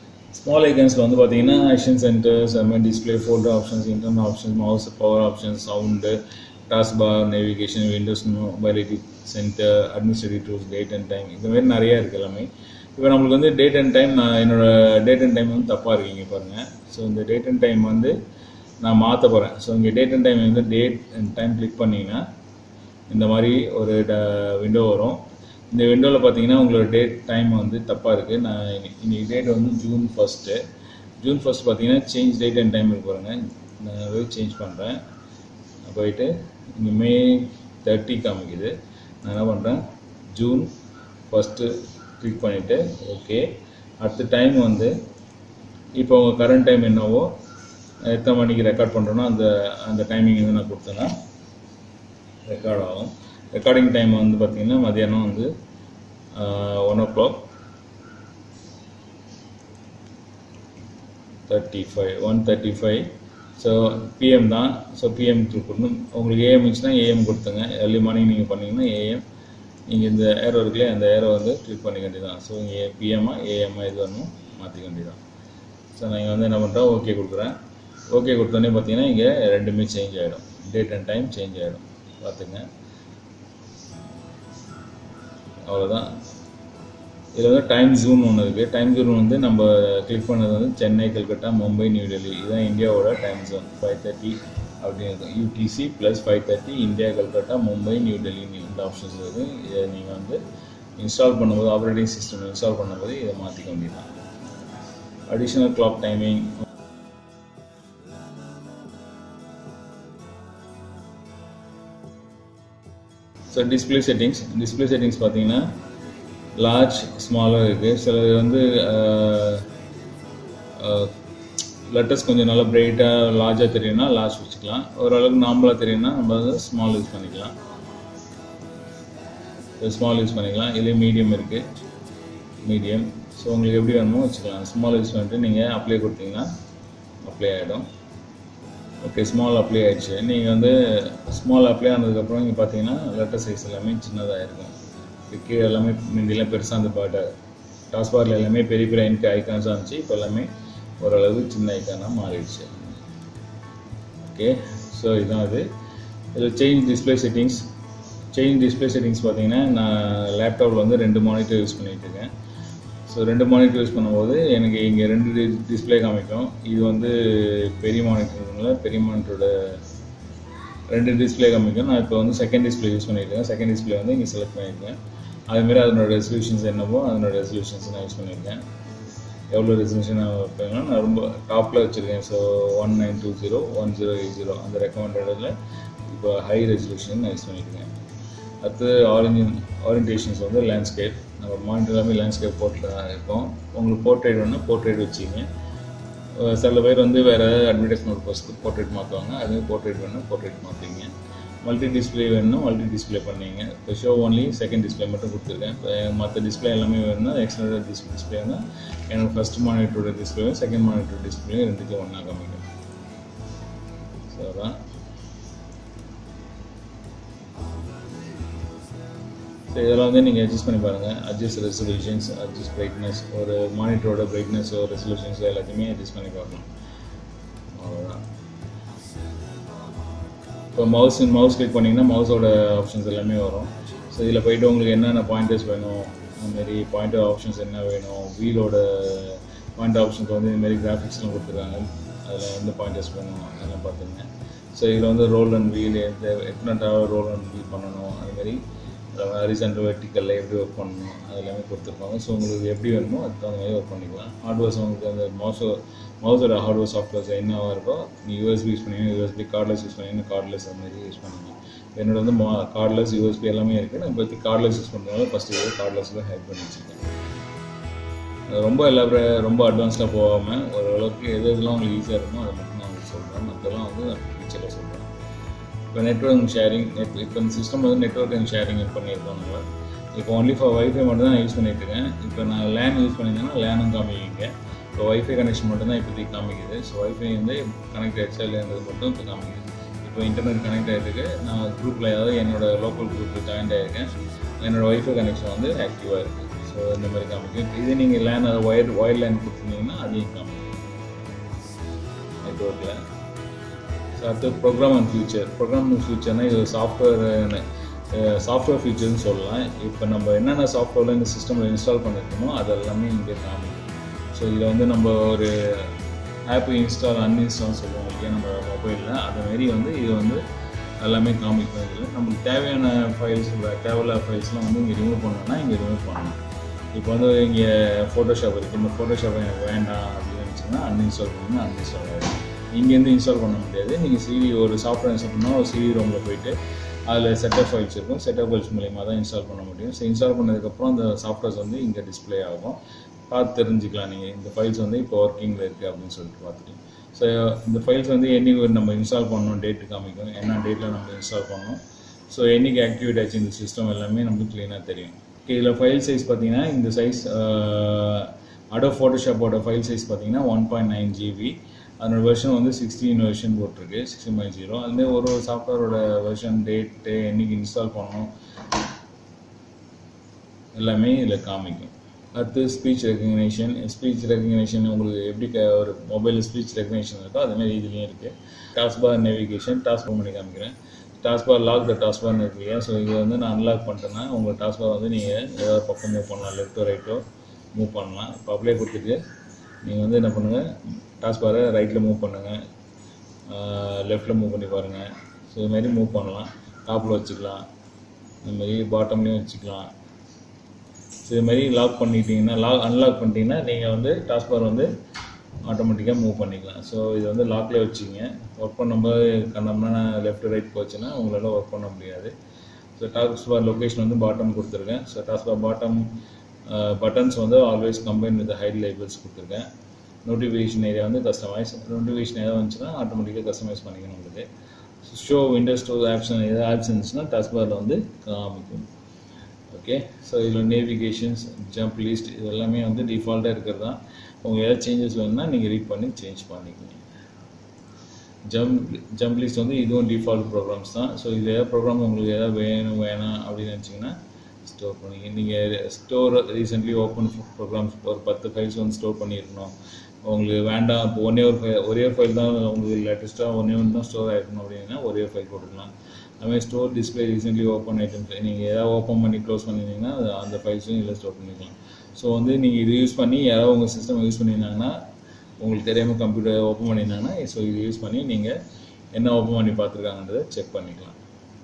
ஸ்மால் ஐக்கன்ஸில் வந்து பார்த்தீங்கன்னா ஆக்ஷன் சென்டர்ஸ் அது மாதிரி display folder options internal options mouse power options sound task bar navigation Windows mobility center administrative tools date and time இந்த மாதிரி நிறையா இருக்குது எல்லாமே இப்போ நம்மளுக்கு வந்து டேட் அண்ட் டைம் நான் என்னோட டேட் அண்ட் டைம் வந்து தப்பாக இருக்கீங்க பாருங்கள் ஸோ இந்த டேட் அண்ட் டைம் வந்து நான் மாற்ற போகிறேன் ஸோ இங்கே டேட் அண்ட் டைம் வந்து டேட் அண்ட் டைம் கிளிக் பண்ணிங்கன்னா இந்த மாதிரி ஒரு விண்டோ வரும் இந்த விண்டோவில் பார்த்தீங்கன்னா உங்களோட டேட் டைம் வந்து தப்பாக இருக்குது நான் இன்னைக்கு டேட் வந்து ஜூன் ஃபஸ்ட்டு ஜூன் ஃபஸ்ட் பார்த்தீங்கன்னா சேஞ்ச் டேட் அண்ட் டைம் இருக்கு பாருங்க நான் அதை சேஞ்ச் பண்ணுறேன் போயிட்டு இங்கே மே தேர்ட்டி காமிக்குது நான் என்ன பண்ணுறேன் ஜூன் ஃபஸ்ட்டு கிளிக் பண்ணிவிட்டு ஓகே அடுத்த டைம் வந்து இப்போ உங்கள் கரண்ட் டைம் என்னவோ எத்தனை மணிக்கு ரெக்கார்ட் பண்ணுறோன்னா அந்த அந்த டைமிங் வந்து நான் கொடுத்தேன்னா ரெக்கார்ட் ஆகும் ரெக்கார்டிங் டைம் வந்து பார்த்திங்கன்னா மதியானம் வந்து one o'clock thirty five one thirty five so PM தான் ஸோ பிஎம் கொடுக்கணும் உங்களுக்கு ஏஎம் இருந்துச்சுன்னா ஏஎம் கொடுத்துங்க ஏர்லி மார்னிங் நீங்கள் பண்ணிங்கன்னா ஏஎம் நீங்கள் இந்த ஏரோ இருக்குல்லையே அந்த ஏரோ வந்து கிளிக் பண்ணிக்க வேண்டியதான் ஸோ இங்கே பிஎம்மா ஏஎம்மா இது வரணும் மாற்றிக்க வேண்டியதான் ஸோ நான் இங்கே வந்து என்ன பண்ணுறேன் ஓகே கொடுக்குறேன் ஓகே கொடுத்தோன்னே பார்த்தீங்கன்னா இங்கே ரெண்டுமே சேஞ்ச் ஆகிடும் டேட் அண்ட் டைம் சேஞ்ச் ஆகிடும் பார்த்துங்க அவ்வளோதான் இதில் வந்து டைம் ஜூன் ஒன்று இருக்குது டைம் ஜூன் வந்து நம்ம கிளிக் பண்ணது வந்து சென்னை கல்கட்டா மும்பை நியூ டெல்லி இதுதான் இந்தியாவோட டைம் ஜோன் ஃபைவ் தேர்ட்டி அப்படின்னு இருக்கும் UTC plus five thirty India Calcutta Mumbai New Delhi இந்த ஆப்ஷன்ஸ் இருக்குது இதை நீங்கள் வந்து இன்ஸ்டால் பண்ணும்போது ஆப்ரேட்டிங் சிஸ்டம் இன்ஸ்டால் பண்ணும்போது இதை மாற்றிக்க வேண்டியதான் additional clock timing so display settings display settings பார்த்தீங்கன்னா லார்ஜ் ஸ்மாலாக இருக்குது சிலது வந்து லெட்டர்ஸ் கொஞ்சம் நல்லா பிரைட்டாக லார்ஜாக தெரியும்னா லார்ஜ் வச்சுக்கலாம் ஓரளவுக்கு நார்மலாக தெரியும்னா நம்ம வந்து ஸ்மால் யூஸ் பண்ணிக்கலாம் ஸ்மால் யூஸ் பண்ணிக்கலாம் இதுலேயே மீடியம் இருக்குது மீடியம் ஸோ உங்களுக்கு எப்படி வேணுமோ வச்சுக்கலாம் ஸ்மால் யூஸ் பண்ணிட்டு நீங்கள் அப்ளை கொடுத்தீங்கன்னா அப்ளை ஆகிடும் ஓகே ஸ்மால் அப்ளை ஆகிடுச்சு நீங்கள் வந்து ஸ்மால் அப்ளை ஆனதுக்கப்புறம் இங்கே பார்த்தீங்கன்னா லெட்டர் சைஸ் எல்லாமே சின்னதாக இருக்கும் கீழே எல்லாமே முந்தியெல்லாம் பெருசாக அந்த பாட்டை டாஸ்பாரில் எல்லாமே பெரிய பெரிய எனக்கு ஐக்கான்ஸாக இருந்துச்சு இப்போ எல்லாமே ஓரளவு சின்ன ஐக்கானாக மாறிடுச்சு ஓகே ஸோ இதுதான் அது இதில் change display settings change display settings பார்த்தீங்கன்னா நான் லேப்டாப்பில் வந்து ரெண்டு மானிட்டர் யூஸ் பண்ணிகிட்டு இருக்கேன் ஸோ ரெண்டு மானிட்டர் யூஸ் பண்ணும்போது எனக்கு இங்கே ரெண்டு டிஸ்பிளே காமிக்கும் இது வந்து பெரிய மானிட்டர்னால பெரிய மானிட்டரோட ரெண்டு டிஸ்பிளே காமிக்கும் நான் இப்போ வந்து செகண்ட் டிஸ்பிளே யூஸ் பண்ணியிருக்கேன் செகண்ட் டிஸ்பிளே வந்து இங்கே செலக்ட் பண்ணியிருக்கேன் அதுமாரி அதனோட ரெசல்யூஷன்ஸ் என்னவோ அதனோட ரெசல்யூஷன்ஸ் நான் யூஸ் பண்ணியிருக்கேன் எவ்வளோ ரெசல்யூஷன் வைப்பேன்னா நான் ரொம்ப டாப்பில் வச்சுருக்கேன் so one nine two zero one zero eight zero அந்த ரெக்கமெண்டடில் இப்போ ஹை ரெசல்யூஷன் நான் யூஸ் பண்ணியிருக்கேன் அடுத்து ஆரஞ்சின் ஆரியன்டேஷன்ஸ் வந்து லேண்ட்ஸ்கேப் நம்ம மானிட்டர் எல்லாமே லேண்ட்ஸ்கேப் போர்ட்டில் தான் இருக்கும் உங்களுக்கு போர்ட்ரேட் வேணும்னா போர்ட்ரேட் வச்சுங்க சில பேர் வந்து வேறு அட்வர்டைஸ்மெண்ட் போஸ்ட்டு போர்ட்ரேட் மாற்றுவாங்க அதுவே போர்ட்ரேட் வேணும்னா போர்ட்ரேட் மாற்றிங்க மல்டி டிஸ்பிளே வேணும்னா மல்டி டிஸ்பிளே பண்ணிங்க இப்போ ஷோ ஒன்லி செகண்ட் டிஸ்பிளே மட்டும் கொடுத்துருக்கேன் இப்போ மற்ற டிஸ்பிளே எல்லாமே வேணும்னா எக்ஸ்டர்னல் டிஸ் டிஸ்பிளேனா எனக்கு ஃபஸ்ட் மானிட்டரோட டிஸ்பிளேவும் செகண்ட் மானிட்டர் டிஸ்பிளேயும் ரெண்டுத்தையும் ஒன்றா காமிக்கும் ஸோ அதான் ஸோ இதெல்லாம் வந்து நீங்கள் அட்ஜஸ்ட் பண்ணி பாருங்கள் அட்ஜஸ்ட் ரெசல்யூஷன்ஸ் அட்ஜஸ்ட் பிரைட்னஸ் ஒரு மானிட்டரோட பிரைட்னஸோ ரெசல்யூஷன்ஸோ எல்லாத்தையுமே அட்ஜஸ்ட் பண்ணி பார்க்கலாம் அவ்வளோதான் இப்போ மவுஸ் மவுஸ் கிளிக் பண்ணிங்கன்னா மவுஸோட ஆப்ஷன்ஸ் எல்லாமே வரும் ஸோ இதில் போயிட்டு உங்களுக்கு என்னென்ன பாயிண்டர்ஸ் வேணும் அதுமாரி பாயிண்டர் ஆப்ஷன்ஸ் என்ன வேணும் வீலோட பாயிண்டர் ஆப்ஷன்ஸ் வந்து இதுமாரி கிராஃபிக்ஸ்லாம் கொடுத்துருக்காங்க அதில் எந்த பாயிண்டர்ஸ் வேணும் அதெல்லாம் பார்த்துங்க ஸோ இதில் வந்து ரோல் அண்ட் வீல் எந்த எத்தனை டவர் ரோல் அண்ட் வீல் பண்ணணும் அதுமாரி ஹரிசன்டல் வெர்டிக்கலில் எப்படி ஒர்க் பண்ணணும் அது எல்லாமே கொடுத்துருப்பாங்க ஸோ உங்களுக்கு எப்படி வேணுமோ அதுக்கு தகுந்த மாதிரி ஒர்க் பண்ணிக்கலாம் ஹார்ட்வேர்ஸ் உங்களுக்கு அந்த மவுஸோ மவுஸோட ஹார்ட்வேர் சாஃப்ட்வேர்ஸ் என்னவா இருக்கோ நீ யூஎஸ்பி யூஸ் பண்ணீங்கன்னா யூஎஸ்பி கார்ட்லெஸ் யூஸ் பண்ணீங்கன்னா கார்ட்லெஸ் அந்த மாதிரி யூஸ் பண்ணுங்க என்னோட வந்து மா கார்ட்லெஸ் யூஎஸ்பி எல்லாமே இருக்குது நான் பற்றி கார்ட்லெஸ் யூஸ் பண்ணுறதுனால ஃபஸ்ட்டு இது கார்ட்லெஸில் ஹெல்ப் பண்ணி வச்சுருக்கேன் ரொம்ப எல்லா ரொம்ப அட்வான்ஸ்டாக போகாமல் ஓரளவுக்கு எது எதுலாம் உங்களுக்கு ஈஸியாக இருக்குமோ அதை மட்டும் நான் உங்களுக்கு சொல்கிறேன் மற்றெல்லாம் வந்து நான் ஃபியூச்சரில் சொல்கிறேன் இப்போ நெட்ஒர்க் ஷேரிங் நெட் இப்போ இந்த சிஸ்டம் வந்து நெட்ஒர்க் அண்ட் ஷேரிங் பண்ணியிருக்கோம் நம்ம இப்போ ஒன்லி ஃபார் வைஃபை மட்டும் தான் நான் யூஸ் பண்ணிட்டு இருக்கேன் இப்போ நான் லேன் யூஸ் பண்ணியிருந்தேன்னா லேனும் காமிக்கிங்க இப்போ வைஃபை கனெக்ஷன் மட்டும் தான் இப்போதைக்கு காமிக்குது ஸோ வைஃபை வந்து கனெக்ட் ஆகிடுச்சா இல்லைன்றது மட்டும் இப்போ காமிக்குது இப்போ இன்டர்நெட் கனெக்ட் ஆகிருக்கு நான் குரூப்பில் அதாவது என்னோட லோக்கல் குரூப்பில் ஜாயின் ஆகிருக்கேன் என்னோடய வைஃபை கனெக்ஷன் வந்து ஆக்டிவாக இருக்குது ஸோ ஸோ இந்த மாதிரி காமிக்கும் இது நீங்கள் லேன் ஒயர் ஒயர் லேன் கொடுத்துருந்தீங்கன்னா அதையும் காமிக்கும் நெட்ஒர்க்கில் ஸோ அடுத்து program and feature program and ஃபியூச்சர்னால் இது சாஃப்ட்வேர் சாஃப்ட்வேர் ஃபீச்சர்னு சொல்லலாம் இப்போ நம்ம என்னென்ன சாஃப்ட்வேரில் இந்த சிஸ்டமில் இன்ஸ்டால் பண்ணிருக்கோமோ அது எல்லாமே இங்கே காமிக்கும் ஸோ இதில் வந்து நம்ம ஒரு ஆப் இன்ஸ்டால் அன்இன்ஸ்டால் சொல்லுவோம் இல்லையா நம்ம மொபைலில் அதுமாரி வந்து இது வந்து எல்லாமே காமிக்கும் இதில் நம்மளுக்கு தேவையான ஃபைல்ஸ் தேவையில்லாத ஃபைல்ஸ்லாம் வந்து இங்கே ரிமூவ் பண்ணணும்னா இங்கே ரிமூவ் பண்ணணும் இப்போ வந்து இங்கே ஃபோட்டோஷாப் இருக்குது இந்த ஃபோட்டோஷாப் எனக்கு வேண்டாம் அப்படின்னு நினச்சிங்கன்னா அன்இன்ஸ்டால் பண்ணிங்கன்னா அன்இன்ஸ்டால் ஆகிடும் இங்கேருந்து இன்ஸ்டால் பண்ண முடியாது நீங்கள் சிடி ஒரு சாஃப்ட்வேர் இன்ஸ்டால் பண்ணால் ஒரு சிடி ரோமில் போயிட்டு அதில் செட்டப் ஃபைல்ஸ் இருக்கும் செட்டப் ஃபைல்ஸ் மூலியமாக தான் இன்ஸ்டால் பண்ண முடியும் ஸோ இன்ஸ்டால் பண்ணதுக்கப்புறம் அந்த சாஃப்ட்வேர்ஸ் வந்து இங்கே டிஸ்ப்ளே ஆகும் பார்த்து தெரிஞ்சுக்கலாம் நீங்கள் இந்த ஃபைல்ஸ் வந்து இப்போ ஒர்க்கிங்கில் இருக்குது அப்படின்னு சொல்லிட்டு பார்த்துட்டு ஸோ இந்த ஃபைல்ஸ் வந்து என்னைக்கு நம்ம இன்ஸ்டால் பண்ணணும் டேட்டு காமிக்கும் என்ன டேட்டில் நம்ம இன்ஸ்டால் பண்ணணும் ஸோ என்னைக்கு ஆக்டிவேட் ஆச்சு இந்த சிஸ்டம் எல்லாமே நமக்கு க்ளீனாக தெரியும் இதில் ஃபைல் சைஸ் பார்த்தீங்கன்னா இந்த சைஸ் அடோ ஃபோட்டோஷாப்போட ஃபைல் சைஸ் பார்த்தீங்கன்னா ஒன் பாயிண்ட் நைன் ஜிபி அதனோட வெர்ஷன் வந்து சிக்ஸ்டீன் வெர்ஷன் போட்டிருக்கு சிக்ஸ்டீன் பாயிண்ட் ஜீரோ அதுமாதிரி ஒரு ஒரு சாஃப்ட்வேரோட வெர்ஷன் டேட்டு என்னைக்கு இன்ஸ்டால் பண்ணணும் எல்லாமே இதில் காமிக்கும் அடுத்து ஸ்பீச் ரெக்கக்னேஷன் ஸ்பீச் ரெக்கக்னேஷன் உங்களுக்கு எப்படி க ஒரு மொபைலில் ஸ்பீச் ரெக்கக்னேஷன் இருக்கோ அதுமாதிரி இதுலேயும் இருக்குது டாஸ்பார் நேவிகேஷன் டாஸ்பார் பண்ணி காமிக்கிறேன் டாஸ்பார் லாக் த டாஸ்பார்னு இருக்கு இல்லையா ஸோ இது வந்து நான் அன்லாக் பண்ணிட்டேன்னா உங்கள் டாஸ்பார் வந்து நீங்கள் ஏதாவது பக்கம் மூவ் பண்ணலாம் லெஃப்ட்டோ ரைட்டோ மூவ் பண்ணலாம் இப்போ அப்ளை கொடுத்துட்டு நீங்கள் வந்து என்ன பண்ணுங்கள் டாஸ்பாரை ரைட்டில் மூவ் பண்ணுங்கள் லெஃப்ட்டில் மூவ் பண்ணி பாருங்கள் ஸோ இதுமாரி மூவ் பண்ணலாம் டாப்பில் வச்சுக்கலாம் இதுமாரி பாட்டம்லேயும் வச்சுக்கலாம் ஸோ இது மாதிரி லாக் பண்ணிட்டீங்கன்னா லாக் அன்லாக் பண்ணிட்டீங்கன்னா நீங்கள் வந்து டாஸ்பார் வந்து ஆட்டோமேட்டிக்காக மூவ் பண்ணிக்கலாம் ஸோ இது வந்து லாக்லேயே வச்சுக்கிங்க ஒர்க் பண்ணும்போது கண்டோம்னா லெஃப்ட் ரைட் போச்சுன்னா உங்களால் ஒர்க் பண்ண முடியாது ஸோ டாஸ்பார் லொக்கேஷன் வந்து பாட்டம் கொடுத்துருக்கேன் ஸோ டாஸ்பார் பாட்டம் பட்டன்ஸ் வந்து always combine with hide labels கொடுத்துருக்கேன் நோட்டிஃபிகேஷன் ஏரியா வந்து கஸ்டமைஸ் நோட்டிஃபிகேஷன் ஏதாவது வந்துச்சுன்னா ஆட்டோமேட்டிக்காக கஸ்டமைஸ் பண்ணிக்கணும் உங்களுக்கு ஷோ விண்டோஸ் டூ ஆப்ஸ் ஏதாவது ஆப்ஸ் இருந்துச்சுன்னா டாஸ்பாரில் வந்து காமிக்கும் ஓகே ஸோ இதில் நேவிகேஷன்ஸ் ஜம்ப் லிஸ்ட் இது எல்லாமே வந்து டிஃபால்ட்டாக இருக்கிறது தான் உங்களுக்கு ஏதாவது சேஞ்சஸ் வேணும்னா நீங்கள் ரீட் பண்ணி சேஞ்ச் பண்ணிக்கோங்க ஜம்ப் ஜம்ப் லிஸ்ட் வந்து இதுவும் டிஃபால்ட் ப்ரோக்ராம்ஸ் தான் ஸோ இதில் ஏதாவது ப்ரோக்ராம் உங்களுக்கு ஏதாவது வேணும் வேணாம் அப்படின்னு நினச்சிங்கன்னா ஸ்டோர் பண்ணிங்க நீங்கள் ஸ்டோர் ரீசெண்ட்லி ஓப்பன் ப்ரோக்ராம்ஸ் ஒரு பத்து ஃபைல்ஸ் வந்து ஸ்டோர் பண்ணியிருக்கணும் உங்களுக்கு வேண்டாம் இப்போ ஒரே ஒரு ஃபைல் ஒரே ஒரு ஃபைல் தான் உங்களுக்கு லேட்டஸ்ட்டாக ஒன்றே ஒன்று தான் ஸ்டோர் ஆகிருக்கணும் அப்படின்னா ஒரே ஒரு ஃபைல் போட்டுக்கலாம் அதுமாதிரி store display recently open items நீங்கள் ஏதாவது ஓப்பன் பண்ணி க்ளோஸ் பண்ணியிருந்தீங்கன்னா அது அந்த ஃபைல்ஸும் இதில் ஸ்டோர் பண்ணிக்கலாம் ஸோ வந்து நீங்கள் இது யூஸ் பண்ணி யாராவது உங்கள் சிஸ்டம் யூஸ் பண்ணியிருந்தாங்கன்னா உங்களுக்கு தெரியாமல் கம்ப்யூட்டர் ஓப்பன் பண்ணியிருந்தாங்கன்னா ஸோ இது யூஸ் பண்ணி நீங்கள் என்ன ஓப்பன் பண்ணி பார்த்துருக்காங்கன்றதை செக் பண்ணிக்கலாம்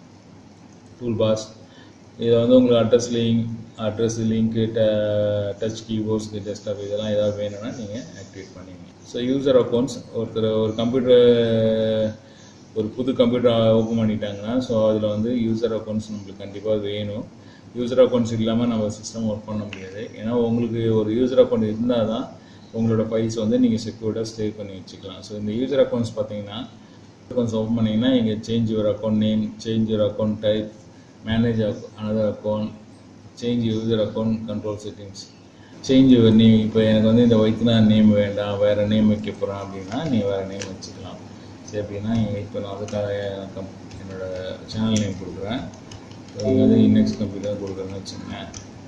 டூல் பாஸ் இதை வந்து உங்களுக்கு அட்ரஸ் லிங்க் அட்ரஸ் லிங்க்கு ட டச் கீபோர்ட்ஸ்க்கு டெஸ்க்டாப் இதெல்லாம் ஏதாவது வேணும்னா நீங்கள் ஆக்டிவேட் பண்ணிங்க ஸோ யூசர் அக்கௌண்ட்ஸ் ஒருத்தர் ஒரு கம்ப்யூட்டர் ஒரு புது கம்ப்யூட்டர் ஓப்பன் பண்ணிட்டாங்கன்னா ஸோ அதில் வந்து யூசர் அக்கௌண்ட்ஸ் நம்மளுக்கு கண்டிப்பாக வேணும் யூசர் அக்கௌண்ட்ஸ் இல்லாமல் நம்ம சிஸ்டம் ஒர்க் பண்ண முடியாது ஏன்னா உங்களுக்கு ஒரு யூசர் அக்கௌண்ட் இருந்தால் தான் உங்களோட ஃபைல்ஸ் வந்து நீங்கள் செக்யூர்டாக ஸ்டே பண்ணி வச்சுக்கலாம் ஸோ இந்த யூசர் அக்கௌண்ட்ஸ் பார்த்தீங்கன்னா அக்கௌண்ட்ஸ் ஓப்பன் பண்ணிங்கன்னா இங்கே change your account name change your account type manage another account change user account control settings change your name இப்போ எனக்கு வந்து இந்த வைத்தினா நேம் வேண்டாம் வேறு நேம் வைக்க போகிறேன் அப்படின்னா நீ வேறு நேம் வச்சுக்கலாம் சரி அப்படின்னா இப்போ நான் அதுக்காக கம் என்னோட சேனல் நேம் கொடுக்குறேன் ஸோ இங்கே வந்து இண்டெக்ஸ் கம்ப்யூட்டர் கொடுக்குறேன்னு வச்சுக்கோங்க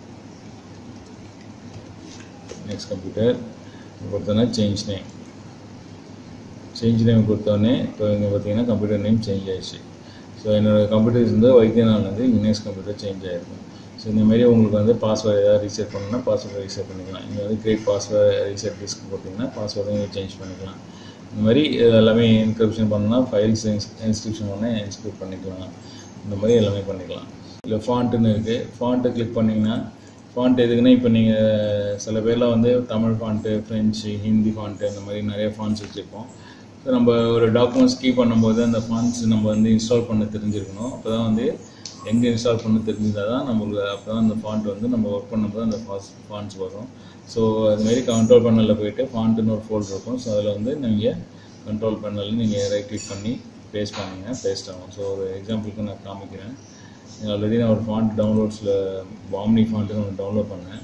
நெக்ஸ்ட் கம்ப்யூட்டர் கொடுத்தோன்னா சேஞ்ச் நேம் சேஞ்ச் நேம் கொடுத்தோடனே இப்போ இங்கே பார்த்தீங்கன்னா கம்ப்யூட்டர் நேம் சேஞ்ச் ஆயிடுச்சு ஸோ என்னோடய கம்ப்யூட்டர்ஸ் வந்து வைத்தியநாள் வந்து இண்டெக்ஸ் கம்ப்யூட்டர் சேஞ்ச் ஆகிருக்கும் ஸோ இந்தமாரி உங்களுக்கு வந்து பாஸ்வேர்டு ஏதாவது ரீசெட் பண்ணணும்னா பாஸ்வேர்டு ரீசெட் பண்ணிக்கலாம் இங்கே வந்து கிரேட் பாஸ்வேர்டு ரீசெட் டிஸ்க் போட்டிங்கன்னா பாஸ்வேர்டும் சேஞ்ச் பண்ணிக்கலாம் இந்த மாதிரி இது எல்லாமே என்கிரிப்ஷன் பண்ணால் ஃபைல்ஸ் இன்ஸ்கிரிப்ஷன் பண்ணால் இன்ஸ்கிரிப்ட் பண்ணிக்கலாம் இந்த மாதிரி எல்லாமே பண்ணிக்கலாம் இல்லை ஃபாண்ட்டுன்னு இருக்குது ஃபாண்ட்டை கிளிக் பண்ணிங்கன்னா ஃபாண்ட் எதுக்குன்னா இப்போ நீங்கள் சில பேர்லாம் வந்து Tamil font French Hindi font இந்த மாதிரி நிறைய ஃபாண்ட்ஸ் வச்சுருப்போம் ஸோ நம்ம ஒரு டாக்குமெண்ட்ஸ் கீ பண்ணும்போது அந்த ஃபாண்ட்ஸ் நம்ம வந்து இன்ஸ்டால் பண்ண தெரிஞ்சிருக்கணும் அப்போ தான் வந்து எங்கே இன்ஸ்டால் பண்ண தெரிஞ்சிருந்தால் தான் நம்மளுக்கு அப்போ தான் அந்த ஃபாண்ட் வந்து நம்ம ஒர்க் பண்ணும்போது அந்த ஃபாஸ் ஃபாண்ட்ஸ் வரும் ஸோ அதுமாரி கண்ட்ரோல் பேனலில் போயிட்டு ஃபாண்ட்டுன்னு ஒரு ஃபோல்டர் இருக்கும் ஸோ அதில் வந்து நீங்கள் கண்ட்ரோல் பேனலில் நீங்கள் ரைட் கிளிக் பண்ணி பேஸ்ட் பண்ணிங்க பேஸ்ட் ஆகும் ஸோ ஒரு எக்ஸாம்பிளுக்கு நான் காமிக்கிறேன் ஆல்ரெடி நான் ஒரு ஃபாண்ட் டவுன்லோட்ஸில் பாம்னி ஃபாண்ட்டுன்னு ஒன்று டவுன்லோட் பண்ணேன்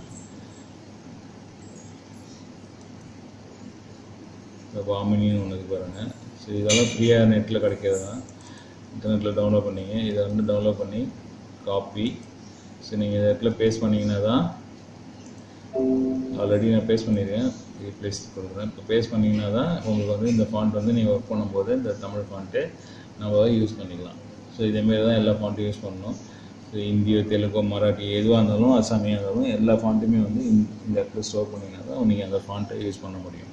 இப்போ பாமினின்னு ஒன்று இது பாருங்கள் ஸோ இதெல்லாம் ஃப்ரீயாக நெட்டில் கிடைக்கிறது தான் இன்டர்நெட்டில் டவுன்லோட் பண்ணிங்க இதை வந்து டவுன்லோட் பண்ணி காப்பி ஸோ நீங்கள் இந்த இடத்துல பேஸ்ட் பண்ணிங்கன்னா தான் ஆல்ரெடி நான் பேஸ்ட் பண்ணியிருக்கேன் ரீப்ளேஸ் கொடுக்குறேன் இப்போ பேஸ்ட் பண்ணிங்கன்னா தான் உங்களுக்கு வந்து இந்த ஃபாண்ட் வந்து நீங்கள் ஒர்க் பண்ணும்போது இந்த தமிழ் ஃபாண்ட்டு நம்ம யூஸ் பண்ணிக்கலாம் ஸோ இதேமாரி தான் எல்லா ஃபாண்ட்டும் யூஸ் பண்ணணும் ஸோ இந்தியோ தெலுங்கோ மராட்டி எதுவாக இருந்தாலும் அசாமியாக இருந்தாலும் எல்லா ஃபாண்ட்டுமே வந்து இந்த இந்த இடத்துல ஸ்டோர் பண்ணிங்கன்னா தான் நீங்கள் அந்த ஃபாண்ட்டை யூஸ் பண்ண முடியும்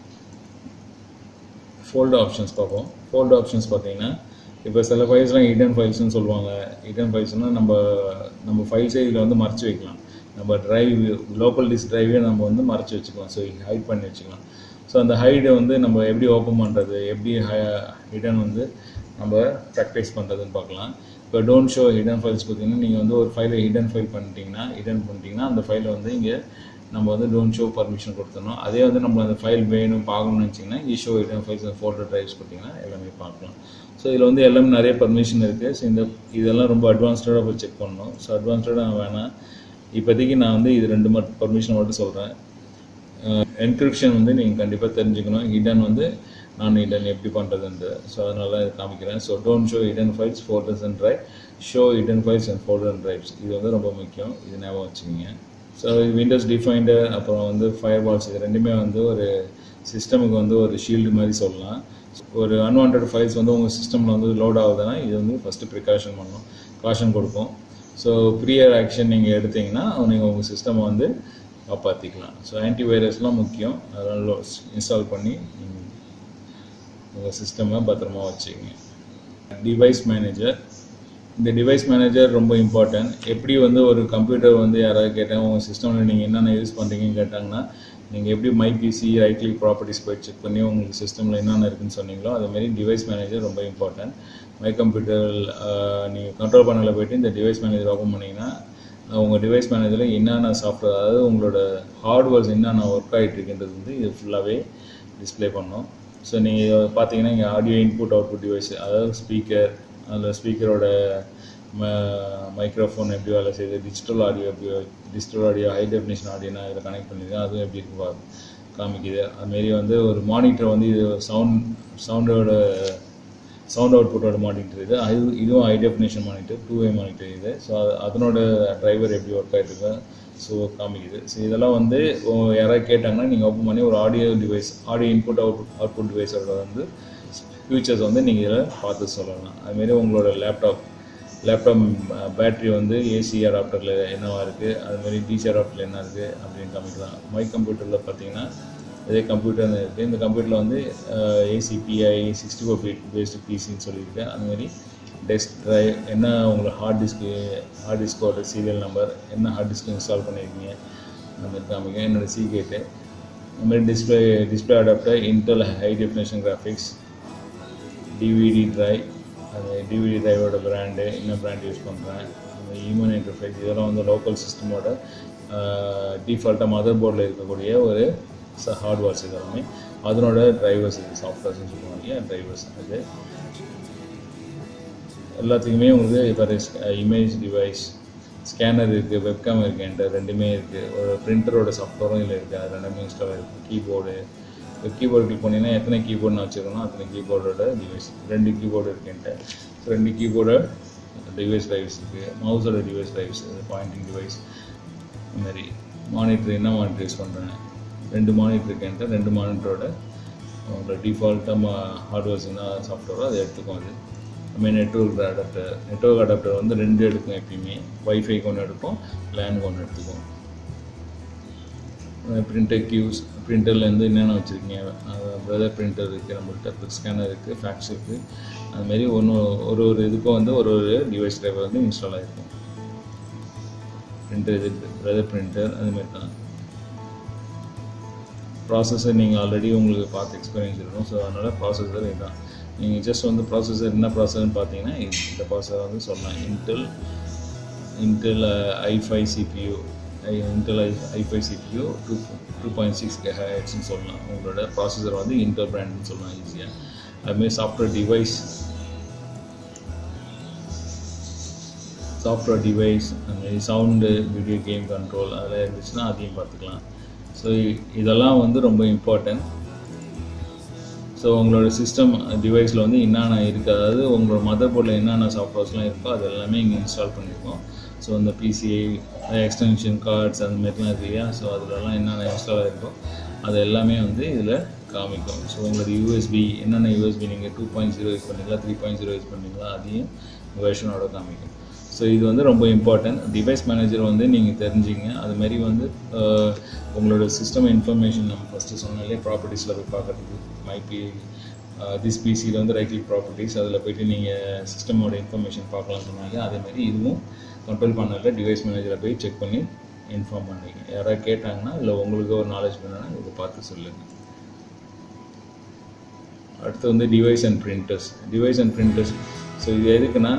ஃபோல்டு ஆப்ஷன்ஸ் பார்ப்போம் ஃபோல்டு ஆப்ஷன்ஸ் பார்த்தீங்கன்னா இப்போ சில ஃபைல்ஸ்லாம் ஹிடன் ஃபைல்ஸ்னு சொல்லுவாங்க ஹிடன் ஃபைல்ஸ்னால் நம்ம நம்ம ஃபைல்ஸே இதில் வந்து மறைச்சு வைக்கலாம் நம்ம ட்ரைவ் லோக்கல் டிஸ்க் ட்ரைவே நம்ம வந்து மறைச்சு வச்சுக்கலாம் ஸோ ஹைட் பண்ணி வச்சுக்கலாம் ஸோ அந்த ஹைடை வந்து நம்ம எப்படி ஓப்பன் பண்ணுறது எப்படி ஹிடன் வந்து நம்ம ப்ராக்டிஸ் பண்ணுறதுன்னு பார்க்கலாம் இப்போ டோன்ட் ஷோ ஹிடன் ஃபைல்ஸ் பார்த்தீங்கன்னா நீங்கள் வந்து ஒரு ஃபைலை ஹிடன் ஃபைல் பண்ணிட்டீங்கன்னா ஹிடன் பண்ணிட்டீங்கன்னா அந்த ஃபைலை வந்து இங்கே நம்ம வந்து டோன்ட் ஷோ பர்மிஷன் கொடுத்துடணும் அதே வந்து நம்ம அந்த ஃபைல் வேணும் பார்க்கணும்னு வச்சிங்கன்னா இங்கே show hidden files folder drives கொடுத்தீங்கன்னா எல்லாமே பார்க்கலாம் ஸோ இதில் வந்து எல்லாமே நிறைய பர்மிஷன் இருக்குது ஸோ இந்த இதெல்லாம் ரொம்ப அட்வான்ஸ்டாக போய் செக் பண்ணணும் ஸோ அட்வான்ஸ்டாக வேணாம் இப்போதைக்கு நான் வந்து இது ரெண்டு மட்டும் பர்மிஷன் மட்டும் சொல்கிறேன் என்கிரிப்ஷன் வந்து நீங்கள் கண்டிப்பாக தெரிஞ்சுக்கணும் ஹிடன் வந்து நான் ஹிடன் எப்படி பண்ணுறதுன்ட்டு ஸோ அதனால இது காமிக்கிறேன் so don't show hidden files folders and drive show hidden files and folder and drives இது வந்து ரொம்ப முக்கியம் இது ஞாபகம் வச்சுக்கிங்க ஸோ விண்டோஸ் டிஃபைன்டு அப்புறம் வந்து ஃபயர் வால்ஸ் இது ரெண்டுமே வந்து ஒரு சிஸ்டமுக்கு வந்து ஒரு ஷீல்டு மாதிரி சொல்லலாம் ஒரு அன்வான்ட் ஃபைல்ஸ் வந்து உங்கள் சிஸ்டமில் வந்து லோட் ஆகுதுன்னா இது வந்து ஃபஸ்ட்டு ப்ரிகாஷன் பண்ணணும் காஷன் கொடுக்கும் ஸோ ப்ரியர் ஆக்ஷன் நீங்கள் எடுத்தீங்கன்னா நீங்கள் உங்கள் சிஸ்டமை வந்து காப்பாற்றிக்கலாம் ஸோ ஆன்டிவைரஸ்லாம் முக்கியம் அதெல்லாம் இன்ஸ்டால் பண்ணி உங்கள் சிஸ்டமை பத்திரமா வச்சுக்கோங்க டிவைஸ் மேனேஜர் இந்த டிவைஸ் மேனேஜர் ரொம்ப இம்பார்ட்டன்ட் எப்படி வந்து ஒரு கம்ப்யூட்டர் வந்து யாராவது கேட்டாங்க உங்கள் சிஸ்டமில் நீங்கள் என்னென்ன யூஸ் பண்ணுறீங்கன்னு கேட்டாங்கன்னா நீங்கள் எப்படி my PC right click properties போய் செக் பண்ணி உங்களுக்கு சிஸ்டமில் என்னென்ன இருக்குன்னு சொன்னீங்களோ அதேமாரி டிவைஸ் மேனேஜர் ரொம்ப இம்பார்ட்டன்ட் மை கம்ப்யூட்டர் நீங்கள் கண்ட்ரோல் பண்ணல போயிட்டு இந்த டிவைஸ் மேனேஜர் ஓப்பன் பண்ணிங்கன்னா உங்கள் டிவைஸ் மேனேஜரில் என்னென்ன சாஃப்ட்வேர் அதாவது உங்களோட ஹார்ட்வேர்ஸ் என்னென்ன ஒர்க் ஆகிட்டு இருக்குன்றது வந்து இது ஃபுல்லாகவே டிஸ்பிளே பண்ணோம் ஸோ நீங்கள் பார்த்தீங்கன்னா இங்கே ஆடியோ இன்புட் அவுட்புட் டிவைஸ் அதாவது ஸ்பீக்கர் அதில் ஸ்பீக்கரோட மைக்ரோஃபோன் எப்படி வேலை செய்யுது டிஜிட்டல் ஆடியோ எப்படி டிஜிட்டல் ஆடியோ ஹை டெஃபினேஷன் ஆடியோனா இதில் கனெக்ட் பண்ணியிருக்கேன் அதுவும் எப்படி இருக்கு காமிக்குது அதுமாரி வந்து ஒரு மானிட்டர் வந்து இது சவுண்ட் சவுண்டோட சவுண்ட் அவுட்புட்டோட மானிட்டர் இது அது இதுவும் high definition monitor two way monitor இது ஸோ அதனோட டிரைவர் எப்படி ஒர்க் ஆகிட்டு ஸோ காமிக்குது ஸோ இதெல்லாம் வந்து யாராவது கேட்டாங்கன்னா நீங்கள் ஓப்பன் பண்ணி ஒரு audio device audio input out அவுட்புட் டிவைஸோட வந்து ஃபியூச்சர்ஸ் வந்து நீங்கள் இதில் பார்த்து சொல்லலாம் அதுமாரி உங்களோட லேப்டாப் லேப்டாப் பேட்ரி வந்து ஏசி அடாப்டரில் என்னவா இருக்குது அதுமாரி டிசி அடாப்டரில் என்ன இருக்குது அப்படின்னு காமிக்கலாம் மை கம்ப்யூட்டரில் பார்த்தீங்கன்னா இதே கம்ப்யூட்டர் இருக்குது இந்த கம்ப்யூட்டரில் வந்து ACPI sixty four bit based பிசின்னு சொல்லியிருக்கேன் அதுமாரி டெஸ்க் ட்ரைவ் என்ன உங்களோட ஹார்ட் டிஸ்க்கு ஹார்ட் டிஸ்கோட சீரியல் நம்பர் என்ன ஹார்ட் டிஸ்க் இன்ஸ்டால் பண்ணியிருக்கீங்க அந்த மாதிரி காமிக்க என்னோடய சீக்ரெட்டு அதுமாதிரி display display adapter Intel high definition graphics DVD drive அந்த டிவிடி ட்ரைவோட பிராண்டு என்ன பிராண்ட் யூஸ் பண்ணுறேன் அந்த ஹியூமன் இன்டர்ஃபேஸ் இதெல்லாம் வந்து லோக்கல் சிஸ்டமோட டிஃபால்ட்டாக மதர் போர்டில் இருக்கக்கூடிய ஒரு ஹார்ட்வேர்ஸ் இதெல்லாமே அதனோட டிரைவர்ஸ் இது சாஃப்ட்வேர்ஸ்னு சொல்லுவாங்க டிரைவர்ஸ் அது எல்லாத்துக்குமே உங்களுக்கு இப்போ இமேஜ் டிவைஸ் ஸ்கேனர் இருக்குது வெப்கேம் இருக்குது என்கிட்ட ரெண்டுமே இருக்குது ஒரு பிரிண்டரோட சாஃப்ட்வேரும் இதில் இருக்குது அது ரெண்டுமே இன்ஸ்டால் இருக்குது கீபோர்டு இப்போ கீபோர்டு கிளிக் பண்ணிங்கன்னா எத்தனை கீபோர்டு நான் வச்சுருக்கணும் அத்தனை கீபோர்டோட டிவைஸ் ரெண்டு கீபோர்டு இருக்குது என்கிட்ட ரெண்டு கீபோர்டு டிவைஸ் டிரைவ்ஸ் இருக்குது மவுஸோட டிவைஸ் டிரைவ்ஸ் பாயிண்டிங் டிவைஸ் இந்த மாதிரி மானிட்டர் என்ன மானிட்டர் யூஸ் பண்ணுறேன் ரெண்டு மானிட்டர் இருக்கு என்கிட்ட ரெண்டு மானிட்டரோட உங்களோட டிஃபால்ட்டாக ஹார்ட்வேர்ஸ் என்ன சாஃப்ட்வேரோ அதை எடுத்துக்கும் அது அதுமாதிரி நெட்ஒர்க் அடாப்டர் நெட்ஒர்க் அடாப்டர் வந்து ரெண்டு எடுக்கும் எப்பயுமே வைஃபைக்கு ஒன்று எடுக்கும் லேனுக்கு ஒன்று எடுத்துக்கும் பிரிண்டர் கியூஸ் பிரிண்டர்லேருந்து என்னென்ன வச்சுருக்கீங்க பிரதர் பிரிண்டர் இருக்குது நம்மள்கிட்ட ஸ்கேனர் இருக்குது ஃபேக்ஸ் இருக்குது அதுமாரி ஒன்று ஒரு ஒரு இதுக்கும் வந்து ஒரு ஒரு டிவைஸ் டிரைவர் வந்து இன்ஸ்டால் ஆகிருக்கும் பிரிண்டர் இது பிரதர் பிரிண்டர் அதுமாரி தான் ப்ராசஸர் நீங்கள் ஆல்ரெடி உங்களுக்கு பார்த்து எக்ஸ்பீரியன்ஸ் இருக்கும் ஸோ அதனால் ப்ராசஸர் இதுதான் நீங்கள் ஜஸ்ட் வந்து ப்ராசஸர் என்ன ப்ராசஸர்னு பார்த்தீங்கன்னா இந்த ப்ராசஸர் வந்து சொல்லலாம் Intel Intel I five CPU Intel I I five CPU two two point six ஹெட்ஸ்னு சொல்லலாம் உங்களோட ப்ராசஸர் வந்து இன்டெல் பிராண்ட்னு சொல்லலாம் ஈஸியாக அதுமாரி சாஃப்ட்வேர் டிவைஸ் சாஃப்ட்வேர் டிவைஸ் அதுமாரி சவுண்டு வீடியோ கேம் கண்ட்ரோல் அதெல்லாம் இருந்துச்சுன்னா அதையும் பார்த்துக்கலாம் ஸோ இதெல்லாம் வந்து ரொம்ப இம்பார்ட்டன்ட் ஸோ உங்களோட சிஸ்டம் டிவைஸில் வந்து என்னென்ன இருக்குது அதாவது உங்களோட மதர் போர்டில் என்னென்ன சாஃப்ட்வேர்ஸ்லாம் இருக்கோ அது எல்லாமே இங்கே இன்ஸ்டால் பண்ணியிருக்கோம் ஸோ அந்த பிசிஐ எக்ஸ்டென்ஷன் கார்ட்ஸ் அந்த மாதிரிலாம் இருக்கு இல்லையா ஸோ அதுலலாம் என்னென்ன இன்ஸ்டால் ஆகிருக்கோ அது எல்லாமே வந்து இதில் காமிக்கும் ஸோ உங்களோட யூஎஸ்பி என்னென்ன யூஎஸ்பி நீங்கள் டூ பாயிண்ட் ஜீரோ யூஸ் பண்ணீங்களா த்ரீ பாயிண்ட் ஜீரோ யூஸ் பண்ணீங்களா அதையும் வெர்ஷனோட காமிக்கும் ஸோ இது வந்து ரொம்ப இம்பார்ட்டன்ட் டிவைஸ் மேனேஜர் வந்து நீங்கள் தெரிஞ்சிங்க அது மாதிரி வந்து அஹ், உங்களோட சிஸ்டம் இன்ஃபர்மேஷன் நம்ம ஃபஸ்ட்டு சொன்னாலே ப்ராப்பர்ட்டிஸில் போய் பார்க்குறதுக்கு மைபி திஸ் பிசியில் வந்து ரைட் கிளிக் ப்ராப்பர்ட்டிஸ் அதில் போயிட்டு நீங்கள் சிஸ்டமோட இன்ஃபர்மேஷன் பார்க்கலாம்னு சொன்னாங்க அதே மாதிரி இதுவும் கண்ட்ரோல் பண்ணல டிவைஸ் மேனேஜரை போய் செக் பண்ணி இன்ஃபார்ம் பண்ணிங்க யாராவது கேட்டாங்கன்னா இல்லை உங்களுக்கு ஒரு நாலேஜ் வேணும்னா இதை பார்த்து சொல்லுங்கள் அடுத்து வந்து device and printers device and printers so இது எதுக்குன்னா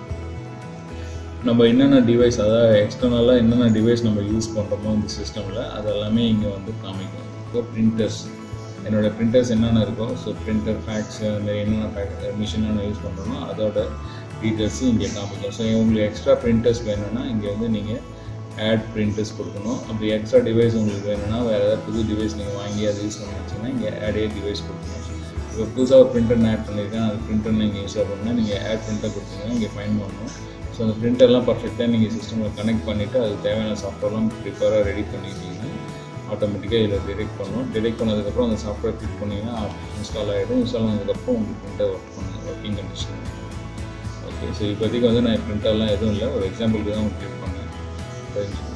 நம்ம என்னென்ன டிவைஸ் அதாவது எக்ஸ்டர்னலாக என்னென்ன டிவைஸ் நம்ம யூஸ் பண்ணுறோமோ இந்த சிஸ்டமில் அதெல்லாமே இங்கே வந்து காமிக்கும் இப்போ பிரிண்டர்ஸ் என்னோடய பிரிண்டர்ஸ் என்னென்ன இருக்கோ ஸோ பிரிண்டர் ஃபேக்ஸ் அந்த மாதிரி என்னென்ன ஃபேக் மிஷின் நான் யூஸ் பண்ணுறோமோ அதோட டீட்டெயில்ஸு இங்கே காமிக்கும் ஸோ உங்களுக்கு எக்ஸ்ட்ரா பிரிண்டர்ஸ் வேணும்னா இங்கே வந்து நீங்கள் ஆட் பிரிண்டர்ஸ் கொடுக்கணும் அப்படி எக்ஸ்ட்ரா டிவைஸ் உங்களுக்கு வேணும்னா வேறு ஏதாவது புது டிவைஸ் நீங்கள் வாங்கி அதை யூஸ் பண்ணி வச்சிங்கன்னா இங்கே ஆடே டிவைஸ் கொடுக்கணும் இப்போ புதுசாக ஒரு பிரிண்டர் ஆட் பண்ணியிருக்கேன் அது பிரிண்டர் நீங்கள் யூஸ் பண்ணால் நீங்கள் ஆட் பிரிண்டர் கொடுத்தீங்கன்னா இங்கே ஃபைன் பண்ணணும் ஸோ அந்த பிரிண்டர்லாம் பர்ஃபெக்டாக நீங்கள் சிஸ்டமில் கனெக்ட் பண்ணிவிட்டு அது தேவையான சாஃப்ட்வேர்லாம் ப்ரிப்பேராக ரெடி பண்ணிட்டீங்கன்னா ஆட்டோமேட்டிக்காக இதில் டிடெக்ட் பண்ணும் டிடெக்ட் பண்ணதுக்கப்புறம் அந்த சாஃப்ட்வேர் கிளிக் பண்ணிங்கன்னா இன்ஸ்டால் ஆகிடும் இன்ஸ்டால் ஆனதுக்கப்புறம் உங்களுக்கு பிரிண்டர் ஒர்க் பண்ணு ஒர்க்கிங் கண்டிஷன் ஓகே ஸோ இப்போதைக்கு வந்து நான் பிரிண்டர்லாம் எதுவும் இல்லை ஒரு எக்ஸாம்பிளுக்கு தான் உங்களுக்கு கிளிக் பண்ணேன் தெரிஞ்சுக்கோங்க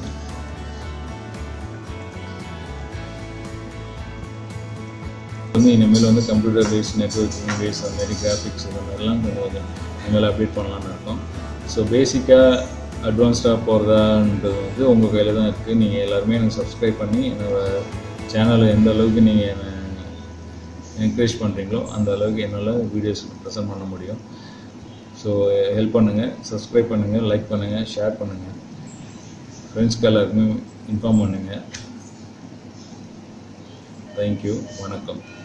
வந்து இனிமேல் வந்து கம்ப்யூட்டர் பேஸ் நெட்ஒர்க்கிங் பேஸ் அந்த மாதிரி கிராஃபிக்ஸ் இந்த மாதிரிலாம் கொஞ்சம் கொஞ்சம் இனிமேல் அப்டேட் பண்ணலான்னு இருக்கோம் ஸோ பேசிக்காக அட்வான்ஸ்டாக போகிறதான்றது வந்து உங்கள் கையில் தான் இருக்குது நீங்கள் எல்லாருமே எனக்கு சப்ஸ்கிரைப் பண்ணி என்னோடய சேனலை எந்த அளவுக்கு நீங்கள் என்னை என்கரேஜ் பண்ணுறீங்களோ அந்த அளவுக்கு என்னால் வீடியோஸ் ப்ரெசென்ட் பண்ண முடியும் ஸோ ஹெல்ப் பண்ணுங்கள் சப்ஸ்கிரைப் பண்ணுங்கள் லைக் பண்ணுங்கள் ஷேர் பண்ணுங்கள் ஃப்ரெண்ட்ஸ்க்கு எல்லாருக்குமே இன்ஃபார்ம் பண்ணுங்கள் தேங்க்யூ வணக்கம்